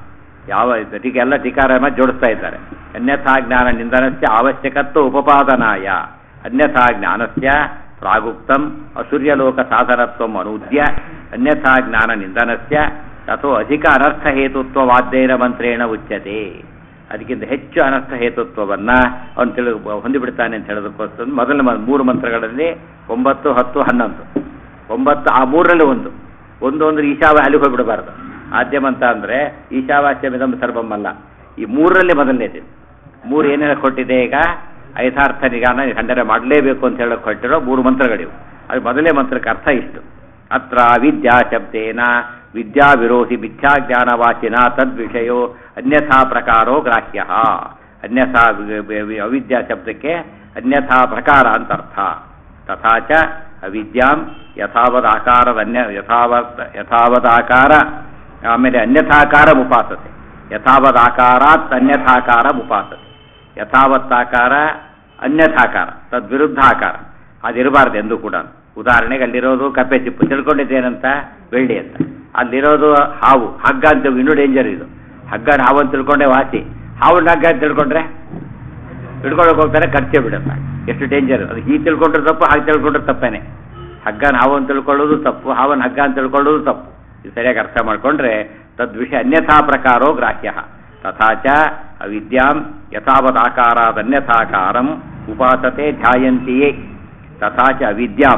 ಯಾವ ಟೀಕೆ ಎಲ್ಲ ಟೀಕಾರಾಮ ಜೋಡಿಸ್ತಾ ಇದ್ದಾರೆ ಅನ್ಯಥಾ ಜ್ಞಾನ ನಿಂದನಸ್ಯ ಅವಶ್ಯಕತ್ವ ಉಪಪಾದನಾಯ ಅನ್ಯಥಾ ಜ್ಞಾನಸ್ಯ ಪ್ರಾಗುಕ್ತಂ ಅಸೂರ್ಯಲೋಕ ಸಾಧನತ್ವಂ ಅನೂದ್ಯ ಅನ್ಯಥಾ ಜ್ಞಾನ ನಿಂದನಸ್ಯ ಅಥೋ ಅಧಿಕ ಅನರ್ಥ ಹೇತುತ್ವವಾದ್ದೇನ ಮಂತ್ರೇಣ ಉಚ್ಯತೆ ಅದಕ್ಕಿಂತ ಹೆಚ್ಚು ಅನರ್ಥ ಹೇತುತ್ವವನ್ನ ಅವನು ತಿಳಿ ಹೊಂದಿಬಿಡ್ತಾನೆ ಅಂತ ಹೇಳೋದಕ್ಕೋಸ್ಕರ ಮೊದಲ ಮ- ಮೂರು ಮಂತ್ರಗಳಲ್ಲಿ ಒಂಬತ್ತು ಹತ್ತು ಹನ್ನೊಂದು ಒಂಬತ್ತು ಆ ಮೂರರಲ್ಲಿ ಒಂದು ಒಂದು ಅಂದ್ರೆ ಈಶಾವ ಅಲ್ಲಿಗೆ ಹೋಗ್ಬಿಡಬಾರ್ದು ಆದ್ಯಮಂತ ಅಂದ್ರೆ ಈಶಾವಾಸ್ಯಮಿದಂ ಸರ್ವಂ ಅಲ್ಲ ಈ ಮೂರರಲ್ಲಿ ಮೊದಲನೇದು ಮೂರು ಏನೇನು ಕೊಟ್ಟಿದೆ ಈಗ ಐದಾರ್ಥ ನಿಗಾನ ಖಂಡನೆ ಮಾಡಲೇಬೇಕು ಅಂತ ಹೇಳಕ್ ಹೊರಟಿರೋ ಮೂರು ಮಂತ್ರಗಳಿವು ಅದು ಮೊದಲೇ ಮಂತ್ರಕ್ಕೆ ಅರ್ಥ ಇಷ್ಟು ಅತ್ರ ವಿದ್ಯಾ ಶಬ್ದೇನ ವಿದ್ಯಾ ವಿರೋಧಿ ಮಿಥ್ಯಾಜ್ಞಾನವಾಚಿನ ತದ್ವಿಷಯೋ ಅನ್ಯಥಾ ಪ್ರಕಾರೋ ಗ್ರಾಹ್ಯ ಅನ್ಯಥಾ ವಿ- ವಿ- ವಿ- ಅವಿದ್ಯಾ ಶಬ್ದಕ್ಕೆ ಅನ್ಯಥಾ ಪ್ರಕಾರ ಅಂತ ಅರ್ಥ ತಥಾ ಚ ಅವಿದ್ಯಾಂ ಯಥಾವದ್ ಆಕಾರದ ಅನ್ಯ ಯಥಾವತ್ ಯಥಾವದಾಕಾರ ಆಮೇಲೆ ಅನ್ಯಥಾಕಾರ ಉಪಾಸತೆ ಯಥಾವದಾಕಾರಾತ್ ಅನ್ಯಥಾಕಾರ ಉಪಾಸತೆ ಯಥಾವತ್ತಾಕಾರ ಅನ್ಯಥಾಕಾರ ತದ್ವಿರುದ್ಧಾಕಾರ ಅದಿರಬಾರ್ದು ಎಂದು ಕೂಡ ಉದಾಹರಣೆಗೆ ಅಲ್ಲಿರೋದು ಕಪ್ಪೆ ಚಿಪ್ಪು ತಿಳ್ಕೊಂಡಿದ್ದೇನಂತ ಬೆಳ್ಳಿ ಅಂತ ಅಲ್ಲಿರೋದು ಹಾವು ಹಗ್ಗ ಅಂತ ಇನ್ನೂ ಡೇಂಜರ್ ಇದು ಹಗ್ಗನ ಹಾವು ಅಂತ ತಿಳ್ಕೊಂಡೆ ವಾಸಿ ಹಾವನ್ನ ಹಗ್ಗ ಅಂತ ತಿಳ್ಕೊಂಡ್ರೆ ಹಿಡ್ಕೊಳಕ್ ಹೋಗ್ತಾರೆ ಖರ್ಚೆ ಬಿಡುತ್ತೆ ಎಷ್ಟು ಡೇಂಜರ್ ಅದು ಹೀಗೆ ತಿಳ್ಕೊಂಡ್ರೆ ತಪ್ಪು ಹಾಗೆ ತಿಳ್ಕೊಂಡ್ರೆ ತಪ್ಪೇನೆ ಹಗ್ಗನ ಹಾವು ಅಂತ ತಿಳ್ಕೊಳ್ಳೋದು ತಪ್ಪು ಹಾವನ್ನ ಹಗ್ಗ ಅಂತ ತಿಳ್ಕೊಳ್ಳೋದು ತಪ್ಪು ಇದು ಸರಿಯಾಗಿ ಅರ್ಥ ಮಾಡ್ಕೊಂಡ್ರೆ ತದ್ವಿಷಯ ಅನ್ಯಥಾ ಪ್ರಕಾರೋ ಗ್ರಾಹ್ಯ ತಥಾ ಚ ಅವಿದ್ಯಾಂ ಯಥಾವದಾಕಾರಾದನ್ಯಥಾಕಾರಂ ಉಪಾಸತೆ ಧ್ಯಾಯಂತಿಯೇ ತಥಾ ಚ ಅವಿದ್ಯಾಂ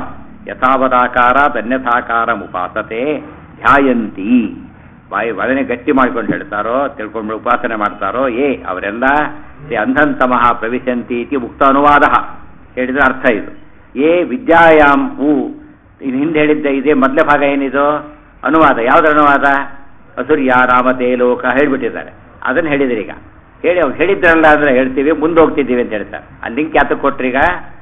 ಯಥಾವದಾಕಾರಾದನ್ಯಥಾಕಾರಂ ಉಪಾಸತೆ ಧ್ಯಾಯಂತಿ ಬಾಯಿ ಒಳನೆ ಗಟ್ಟಿ ಮಾಡ್ಕೊಂಡು ಹೇಳ್ತಾರೋ ತಿಳ್ಕೊಂಡು ಉಪಾಸನೆ ಮಾಡ್ತಾರೋ ಏ ಅವರೆಲ್ಲ ತೇ ಅಂಧಂತಮಃ ಪ್ರವಿಶಂತಿ ಇತಿ ಮುಕ್ತ ಅನುವಾದ ಹೇಳಿದ್ರೆ ಅರ್ಥ ಇದು ಏ ವಿದ್ಯಾಯಾಮ್ ಹೂ ಇನ್ನು ಹಿಂದೆ ಹೇಳಿದ್ದ ಇದೇ ಮೊದಲೇ ಭಾಗ ಏನಿದು ಅನುವಾದ ಯಾವ್ದು ಅನುವಾದ ಅಸುರ್ಯ ರಾಮತೆ ಲೋಕ ಹೇಳ್ಬಿಟ್ಟಿದ್ದಾರೆ ಅದನ್ನು ಹೇಳಿದ್ರಿ ಈಗ ಹೇಳಿ ಅವ್ರು ಹೇಳಿದ್ರಲ್ಲ ಅಂದ್ರೆ ಹೇಳ್ತೀವಿ ಮುಂದೆ ಹೋಗ್ತಿದ್ದೀವಿ ಅಂತ ಹೇಳ್ತಾರೆ ಆ ಲಿಂಕ್ ಯಾತಕ್ಕೆ ಕೊಟ್ರೀಗ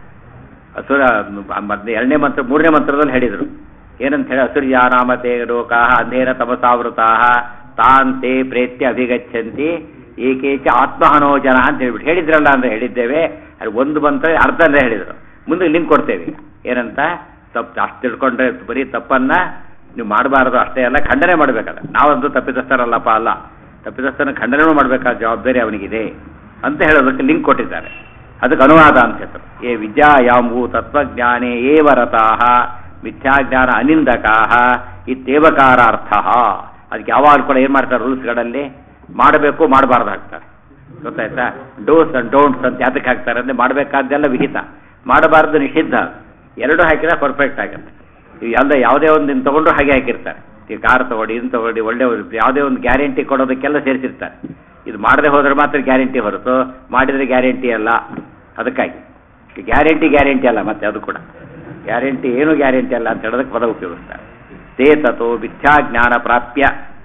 ಅಸುರ ಮತ್ತೆ ಎರಡನೇ ಮಂತ್ರ ಮೂರನೇ ಮಂತ್ರದಲ್ಲಿ ಹೇಳಿದರು ಏನಂತ ಹೇಳಿ ಅಸುರ್ಯ ನಾಮತೆ ಲೋಕಾಹ ಅಂಧೇನ ತಮಸಾವೃತಾಹ ತಾಂತೆ ಪ್ರೇತ್ಯ ಅಭಿಗಚ್ಚಂತಿ ಏಕೇಚ ಆತ್ಮಹನೋ ಜನ ಅಂತ ಹೇಳ್ಬಿಟ್ಟು ಹೇಳಿದ್ರಲ್ಲ ಅಂದ್ರೆ ಹೇಳಿದ್ದೇವೆ ಅದು ಒಂದು ಮಂತ್ರ ಅರ್ಧಲ್ಲೇ ಹೇಳಿದರು ಮುಂದೆ ಲಿಂಕ್ ಕೊಡ್ತೇವೆ ಈಗ ಏನಂತ ತಪ್ಪು ಅಷ್ಟು ತಿಳ್ಕೊಂಡ್ರೆ ಬರೀ ತಪ್ಪನ್ನ ನೀವು ಮಾಡಬಾರ್ದು ಅಷ್ಟೇ ಅಲ್ಲ ಖಂಡನೆ ಮಾಡಬೇಕಲ್ಲ ನಾವಂತೂ ತಪ್ಪಿತಸ್ಥರಲ್ಲಪ್ಪ ಅಲ್ಲ ತಪ್ಪಿತಸ್ಥನ ಖಂಡನೆ ಮಾಡಬೇಕಾದ ಜವಾಬ್ದಾರಿ ಅವನಿಗಿದೆ ಅಂತ ಹೇಳೋದಕ್ಕೆ ಲಿಂಕ್ ಕೊಟ್ಟಿದ್ದಾರೆ ಅದಕ್ಕೆ ಅನುವಾದ ಅಂತ ಹೆಸರು ಏ ವಿದ್ಯಾಯಾಂಬು ತತ್ವಜ್ಞಾನೇ ಏವ ರತಾಹ ಮಿಥ್ಯಾಜ್ಞಾನ ಅನಿಂದಕಾಹ ಇತ್ಯೇವಕಾರಾರ್ಥ ಅದಕ್ಕೆ ಯಾವಾಗ ಕೂಡ ಏನು ಮಾಡ್ತಾರೆ ರೂಲ್ಸ್ಗಳಲ್ಲಿ ಮಾಡಬೇಕು ಮಾಡಬಾರ್ದು ಹಾಕ್ತಾರೆ ಗೊತ್ತಾಯ್ತಾ ಡೋಸ್ ಅಂಡ್ ಡೋಂಟ್ಸ್ ಅಂತ ಯಾತಕ್ಕೆ ಹಾಕ್ತಾರೆ ಅಂದರೆ ಮಾಡಬೇಕಾದ್ದೆಲ್ಲ ವಿಹಿತ ಮಾಡಬಾರ್ದು ನಿಷಿದ್ಧ ಎರಡು ಹಾಕಿದ್ರೆ ಪರ್ಫೆಕ್ಟ್ ಆಗುತ್ತೆ ಇವು ಎಲ್ಲ ಯಾವುದೇ ಒಂದು ಇನ್ನು ತಗೊಂಡ್ರು ಹಾಗೆ ಹಾಕಿರ್ತಾರೆ ಈ ಕಾರ್ ತಗೊಳ್ಳಿ ಇದನ್ನ ತಗೊಳ್ಳಿ ಒಳ್ಳೆ ಒಂದು- ಯಾವುದೇ ಒಂದು ಗ್ಯಾರಂಟಿ ಕೊಡೋದಕ್ಕೆಲ್ಲ ಸೇರಿಸಿರ್ತಾರೆ ಇದು ಮಾಡದೆ ಹೋದ್ರೆ ಮಾತ್ರ ಗ್ಯಾರಂಟಿ ಹೊರತು ಮಾಡಿದರೆ ಗ್ಯಾರಂಟಿ ಅಲ್ಲ ಅದಕ್ಕಾಗಿ ಗ್ಯಾರಂಟಿ ಗ್ಯಾರಂಟಿ ಅಲ್ಲ ಮತ್ತೆ ಅದು ಕೂಡ ಗ್ಯಾರಂಟಿ ಏನು ಗ್ಯಾರಂಟಿ ಅಲ್ಲ ಅಂತ ಹೇಳೋದಕ್ಕೆ ಪದ ಉಪಯೋಗಿಸ್ತಾರೆ ತೇ ತಥೋ ಮಿಥ್ಯಾಜ್ಞಾನ ಪ್ರಾಪ್ಯ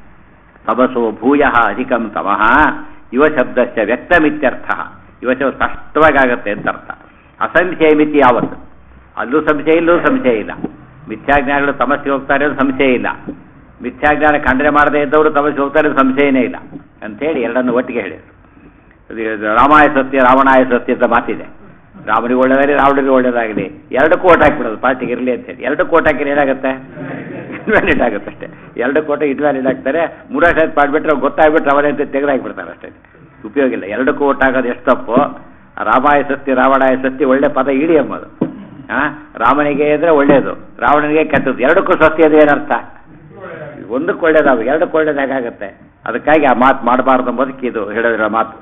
ತಮಸೋ ಭೂಯ ಅಧಿಕಂ ತಮಃ ಯುವ ಶಬ್ದಸ್ಯ ವ್ಯಕ್ತಮಿತ್ಯರ್ಥ ಯುವ ಶಬ್ದ ಸ್ಪಷ್ಟವಾಗಿ ಆಗುತ್ತೆ ಅಂತ ಅರ್ಥ ಅಸಂಶಯ ಮಿತಿ ಯಾವತ್ತು ಅಲ್ಲೂ ಸಂಶಯ ಇಲ್ಲೂ ಸಂಶಯ ಇಲ್ಲ ಮಿಥ್ಯಾಜ್ಞಾನಿಗಳು ತಮಸ್ಸಿಗೆ ಹೋಗ್ತಾರೆ ಅದು ಸಂಶಯ ಇಲ್ಲ ಮಿಥ್ಯಾಜ್ಞಾನ ಖಂಡನೆ ಮಾಡದೇ ಇದ್ದವರು ತಮಸ್ಗೆ ಹೋಗ್ತಾರೆ ಅಂತ ಸಂಶಯನೇ ಇಲ್ಲ ಅಂತೇಳಿ ಎರಡನ್ನು ಒಟ್ಟಿಗೆ ಹೇಳಿದರು ಇದು ರಾಮಾಯ ಸತ್ಯ ರಾವಣಾಯ ಸತ್ಯ ಅಂತ ಮಾತಿದೆ ರಾಮನಿಗೆ ಒಳ್ಳೇದಾಗಲಿ ರಾವಣಿಗೆ ಒಳ್ಳೇದಾಗಲಿ ಎರಡಕ್ಕೂ ಓಟ್ ಹಾಕ್ಬಿಡೋದು ಪಾರ್ಟಿಗೆ ಇರಲಿ ಅಂತೇಳಿ ಎರಡಕ್ಕೂ ಓಟ್ ಹಾಕಿದ್ರೆ ಏನಾಗುತ್ತೆ ಇನ್ವ್ಯಾಲಿಡ್ ಆಗುತ್ತೆ ಅಷ್ಟೇ ಎರಡು ಕೋಟ ಇನ್ವ್ಯಾಲಿಡ್ ಆಗ್ತಾರೆ ಮೂರನೇ ಸತಿ ಮಾಡಿಬಿಟ್ರೆ ಗೊತ್ತಾಗ್ಬಿಟ್ರೆ ಅವರೇ ಅಂತ ತೆಗೆದಾಕ್ಬಿಡ್ತಾರೆ ಅಷ್ಟೇ ಉಪಯೋಗ ಇಲ್ಲ ಎರಡಕ್ಕೂ ಓಟ್ ಹಾಕೋದು ಎಷ್ಟು ತಪ್ಪು ರಾಮಾಯ ಸತ್ಯ ರಾವಣಾಯ ಸತ್ಯ ಒಳ್ಳೆ ಪದ ಇಡಿ ಎಂಬುದು ಆ ರಾಮನಿಗೆ ಇದ್ರೆ ಒಳ್ಳೇದು ರಾವಣನಿಗೆ ಕೆಟ್ಟದ್ದು ಎರಡಕ್ಕೂ ಸತ್ಯ ಅದು ಏನರ್ಥ ಒಂದಕ್ಕೆ ಒಳ್ಳೇದಾವು ಎರಡಕ್ಕೆ ಒಳ್ಳೇದು ಹೇಗಾಗುತ್ತೆ ಅದಕ್ಕಾಗಿ ಆ ಮಾತು ಮಾಡಬಾರ್ದು ಎಂಬುದಕ್ಕೆ ಇದು ಹೇಳಿದಿರೋ ಮಾತು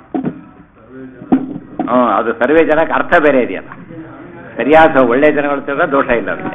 ಹ್ಞೂ ಅದು ಸರ್ವೇ ಜನಕ್ಕೆ ಅರ್ಥ ಬೇರೆ ಇದೆಯಲ್ಲ ಸರಿಯಾದ ಒಳ್ಳೆ ಜನಗಳು ತಿಳ್ದ ದೋಷ ಇಲ್ಲ ಅವರಿಗೆ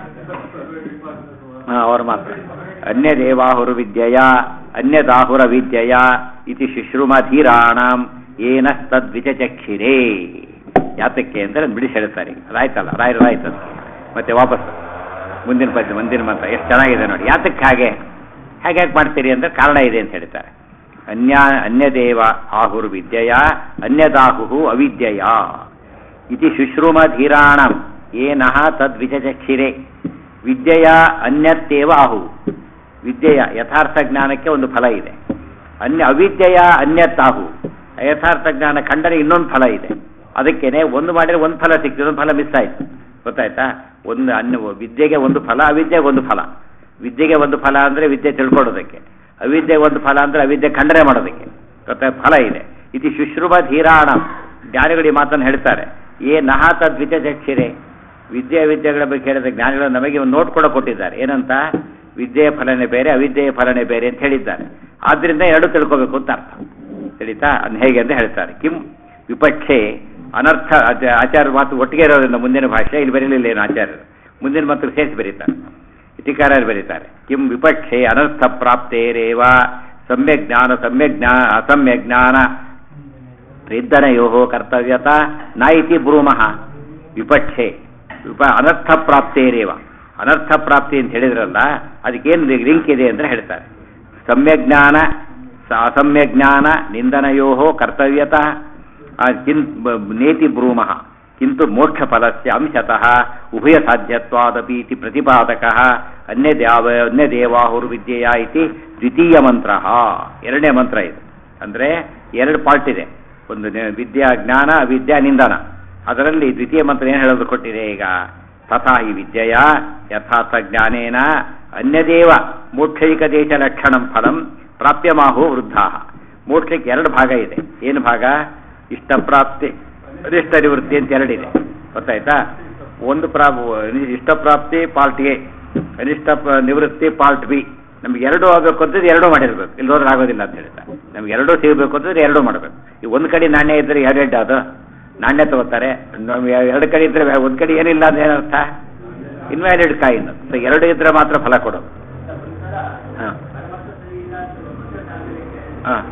ಹಾಂ ಅವ್ರ ಮಾತು ಅನ್ಯ ದೇವಾಹುರು ವಿದ್ಯೆಯ ಅನ್ಯದಾಹುರ ವಿದ್ಯೆಯ ಇತಿ ಶುಶ್ರುಮಧೀರಾಣಂ ಏನ ತದ್ವಿಚಚಕ್ಷಿರೇ ಯಾತಕ್ಕೆ ಅಂದರೆ ಬಿಡಿಸಿ ಹೇಳ್ತಾರೆ ಅದಾಯ್ತಲ್ಲ ರಾಯರು ಆಯ್ತಲ್ಲ ಮತ್ತೆ ವಾಪಸ್ ಮುಂದಿನ ಪದ್ಯ ಮುಂದಿನ ಮಂತ್ರ ಎಷ್ಟು ಚೆನ್ನಾಗಿದೆ ನೋಡಿ ಯಾತಕ್ಕೆ ಹಾಗೆ ಹೇಗೆ ಯಾಕೆ ಮಾಡ್ತೀರಿ ಅಂದರೆ ಕಾರಣ ಇದೆ ಅಂತ ಹೇಳ್ತಾರೆ ಅನ್ಯ ಅನ್ಯದೇವ ಆಹುರ್ ವಿದ್ಯೆಯ ಅನ್ಯದಾಹು ಅವಿದ್ಯೆಯ ಇತಿ ಶುಶ್ರುಮಧೀರಾಣಂ ಏನಃ ತದ್ವಿಚಚಕ್ಷಿರೆ ವಿದ್ಯೆಯ ಅನ್ಯತ್ತೇವ ಆಹು ವಿದ್ಯೆಯ ಯಥಾರ್ಥ ಜ್ಞಾನಕ್ಕೆ ಒಂದು ಫಲ ಇದೆ ಅನ್ಯ ಅವಿದ್ಯೆಯ ಅನ್ಯತ್ತಾಹು ಯಥಾರ್ಥ ಜ್ಞಾನ ಖಂಡನೆ ಇನ್ನೊಂದು ಫಲ ಇದೆ ಅದಕ್ಕೇನೆ ಒಂದು ಮಾಡಿದ್ರೆ ಒಂದು ಫಲ ಸಿಗ್ತದೆ ಒಂದು ಫಲ ಮಿಸ್ ಆಯ್ತು ಗೊತ್ತಾಯ್ತಾ ಒಂದು ಅನ್ಯ ವಿದ್ಯೆಗೆ ಒಂದು ಫಲ ಅವಿದ್ಯೆಗೆ ಒಂದು ಫಲ ವಿದ್ಯೆಗೆ ಒಂದು ಫಲ ಅಂದರೆ ವಿದ್ಯೆ ತಿಳ್ಕೊಳ್ಳೋದಕ್ಕೆ ಅವಿದ್ಯೆಗೆ ಒಂದು ಫಲ ಅಂದರೆ ಅವಿದ್ಯೆ ಖಂಡನೆ ಮಾಡೋದಕ್ಕೆ ಗೊತ್ತಾ ಫಲ ಇದೆ ಇದು ಶುಶ್ರುಭ ಧೀರಾಣ ಜ್ಞಾನಿಗಳು ಈ ಮಾತನ್ನು ಹೇಳ್ತಾರೆ ಏ ನಹ ತದ್ವಿಚಕ್ಷಿರೆ ವಿದ್ಯೆ ವಿದ್ಯೆಗಳ ಬಗ್ಗೆ ಹೇಳಿದ ಜ್ಞಾನಿಗಳು ನಮಗೆ ಒಂದು ನೋಟ್ ಕೂಡ ಕೊಟ್ಟಿದ್ದಾರೆ ಏನಂತ ವಿದ್ಯೆಯ ಫಲನೇ ಬೇರೆ ಅವಿದ್ಯೆಯ ಫಲನೇ ಬೇರೆ ಅಂತ ಹೇಳಿದ್ದಾರೆ ಆದ್ರಿಂದ ಎರಡು ತಿಳ್ಕೋಬೇಕು ಅಂತ ಅರ್ಥ ತಿಳಿತಾ ಅದ್ ಹೇಗೆ ಅಂತ ಹೇಳ್ತಾರೆ ಕಿಂ ವಿಪಕ್ಷೆ ಅನರ್ಥ ಆಚ- ಆಚಾರ್ಯ ಮಾತು ಒಟ್ಟಿಗೆ ಇರೋದ್ರಿಂದ ಮುಂದಿನ ಭಾಷೆ ಇಲ್ಲಿ ಬರೀಲಿಲ್ಲ ಏನು ಆಚಾರ್ಯರು ಮುಂದಿನ ಮಾತು ಸೇರಿಸಿ ಬರೀತಾರೆ ಇತಿಕಾರರು ಬರೀತಾರೆ ಕಿಂ ವಿಪಕ್ಷೆ ಅನರ್ಥ ಪ್ರಾಪ್ತೇರೇವ ಸಮ್ಯಕ್ ಜ್ಞಾನ ಸಮ್ಯಕ್ ಜ್ಞಾನ ಅಸಮ್ಯಕ್ ಜ್ಞಾನ ರಿದ್ದನಯೋ ಕರ್ತವ್ಯತ ನ ಇತಿ ಬ್ರೂಮಃ ವಿಪಕ್ಷೆ ವಿಪ ಅನರ್ಥ ಪ್ರಾಪ್ತೇರೇವ ಅನರ್ಥ ಪ್ರಾಪ್ತಿ ಅಂತ ಹೇಳಿದ್ರಲ್ಲ ಅದಕ್ಕೇನು ಲಿಂಕ್ ಇದೆ ಅಂತ ಹೇಳ್ತಾರೆ ಸಮ್ಯಜ್ಞಾನ ಸ- ಅಸಮ್ಯಜ್ಞಾನ ನಿಂದನಯೋ ಕರ್ತವ್ಯತಃ ಆ, ಕಿನ್ ಬ- ನೇತಿ ಬ್ರೂಮಃ ಕಿಂತು ಮೋಕ್ಷಫಲಸ್ಯ ಅಂಶತಃ ಉಭಯ ಸಾಧ್ಯತ್ವಾದಪಿ ಇತಿ ಪ್ರತಿಪಾದಕಃ ಅನ್ಯದ್ಯಾವ ಅನ್ಯದೇವಾಹುರು ವಿದ್ಯೆಯ ಇತಿ ದ್ವಿತೀಯ ಮಂತ್ರ ಎರಡನೇ ಮಂತ್ರ ಇದು ಅಂದರೆ ಎರಡು ಪಾರ್ಟ್ ಇದೆ ಒಂದು ನೆ- ವಿದ್ಯಾ ಜ್ಞಾನ ವಿದ್ಯಾ ನಿಂದನ ಅದರಲ್ಲಿ ದ್ವಿತೀಯ ಮಂತ್ರ ಏನು ಹೇಳೋದು ಕೊಟ್ಟಿದೆ ಈಗ ತಥಾ ಈ ವಿದ್ಯೆಯ ಯಥಾರ್ಥ ಜ್ಞಾನೇನ ಅನ್ಯದೇವ ಮೋಕ್ಷೈಕ ದೇಶ ಲಕ್ಷಣಂ ಫಲಂ ಪ್ರಾಪ್ಯಮಾಹು ವೃದ್ಧಾ ಮೋಕ್ಷಕ್ಕೆ ಎರಡು ಭಾಗ ಇದೆ ಏನು ಭಾಗ ಇಷ್ಟಪ್ರಾಪ್ತಿ ಅನಿಷ್ಟ ನಿವೃತ್ತಿ ಅಂತ ಎರಡಿದೆ ಗೊತ್ತಾಯ್ತಾ ಒಂದು ಪ್ರಾ ಇಷ್ಟಪ್ರಾಪ್ತಿ ಪಾರ್ಟ್ ಎ ಅನಿಷ್ಟ ಪ- ನಿವೃತ್ತಿ ಪಾರ್ಟ್ ಬಿ ನಮ್ಗೆ ಎರಡೂ ಆಗಬೇಕು ಅಂತಂದ್ರೆ ಎರಡೂ ಮಾಡಿರ್ಬೇಕು ಇಲ್ಲಿ ಹೋದ್ರೆ ಆಗೋದಿಲ್ಲ ಅಂತ ಹೇಳ್ತಾ ನಮ್ಗೆ ಎರಡೂ ಸಿಗಬೇಕು ಅಂತಂದ್ರೆ ಎರಡೂ ಮಾಡಬೇಕು ಈ ಒಂದು ಕಡೆ ನಾಣ್ಯ ಇದ್ರೆ ಎರಡೆರಡು ಅದು ನಾಣ್ಯ ತಗೋತಾರೆ ನಮ್ಗೆ ಎರಡು ಕಡೆ ಇದ್ರೆ ಒಂದು ಕಡೆ ಏನಿಲ್ಲ ಅಂದ್ರೆ ಏನರ್ಥ ಇನ್ವ್ಯಾಲಿಡ್ ಕಾಯಿನ್ ಸೊ ಎರಡು ಇದ್ರೆ ಮಾತ್ರ ಫಲ ಕೊಡೋದು ಹಾಂ ಹಾಂ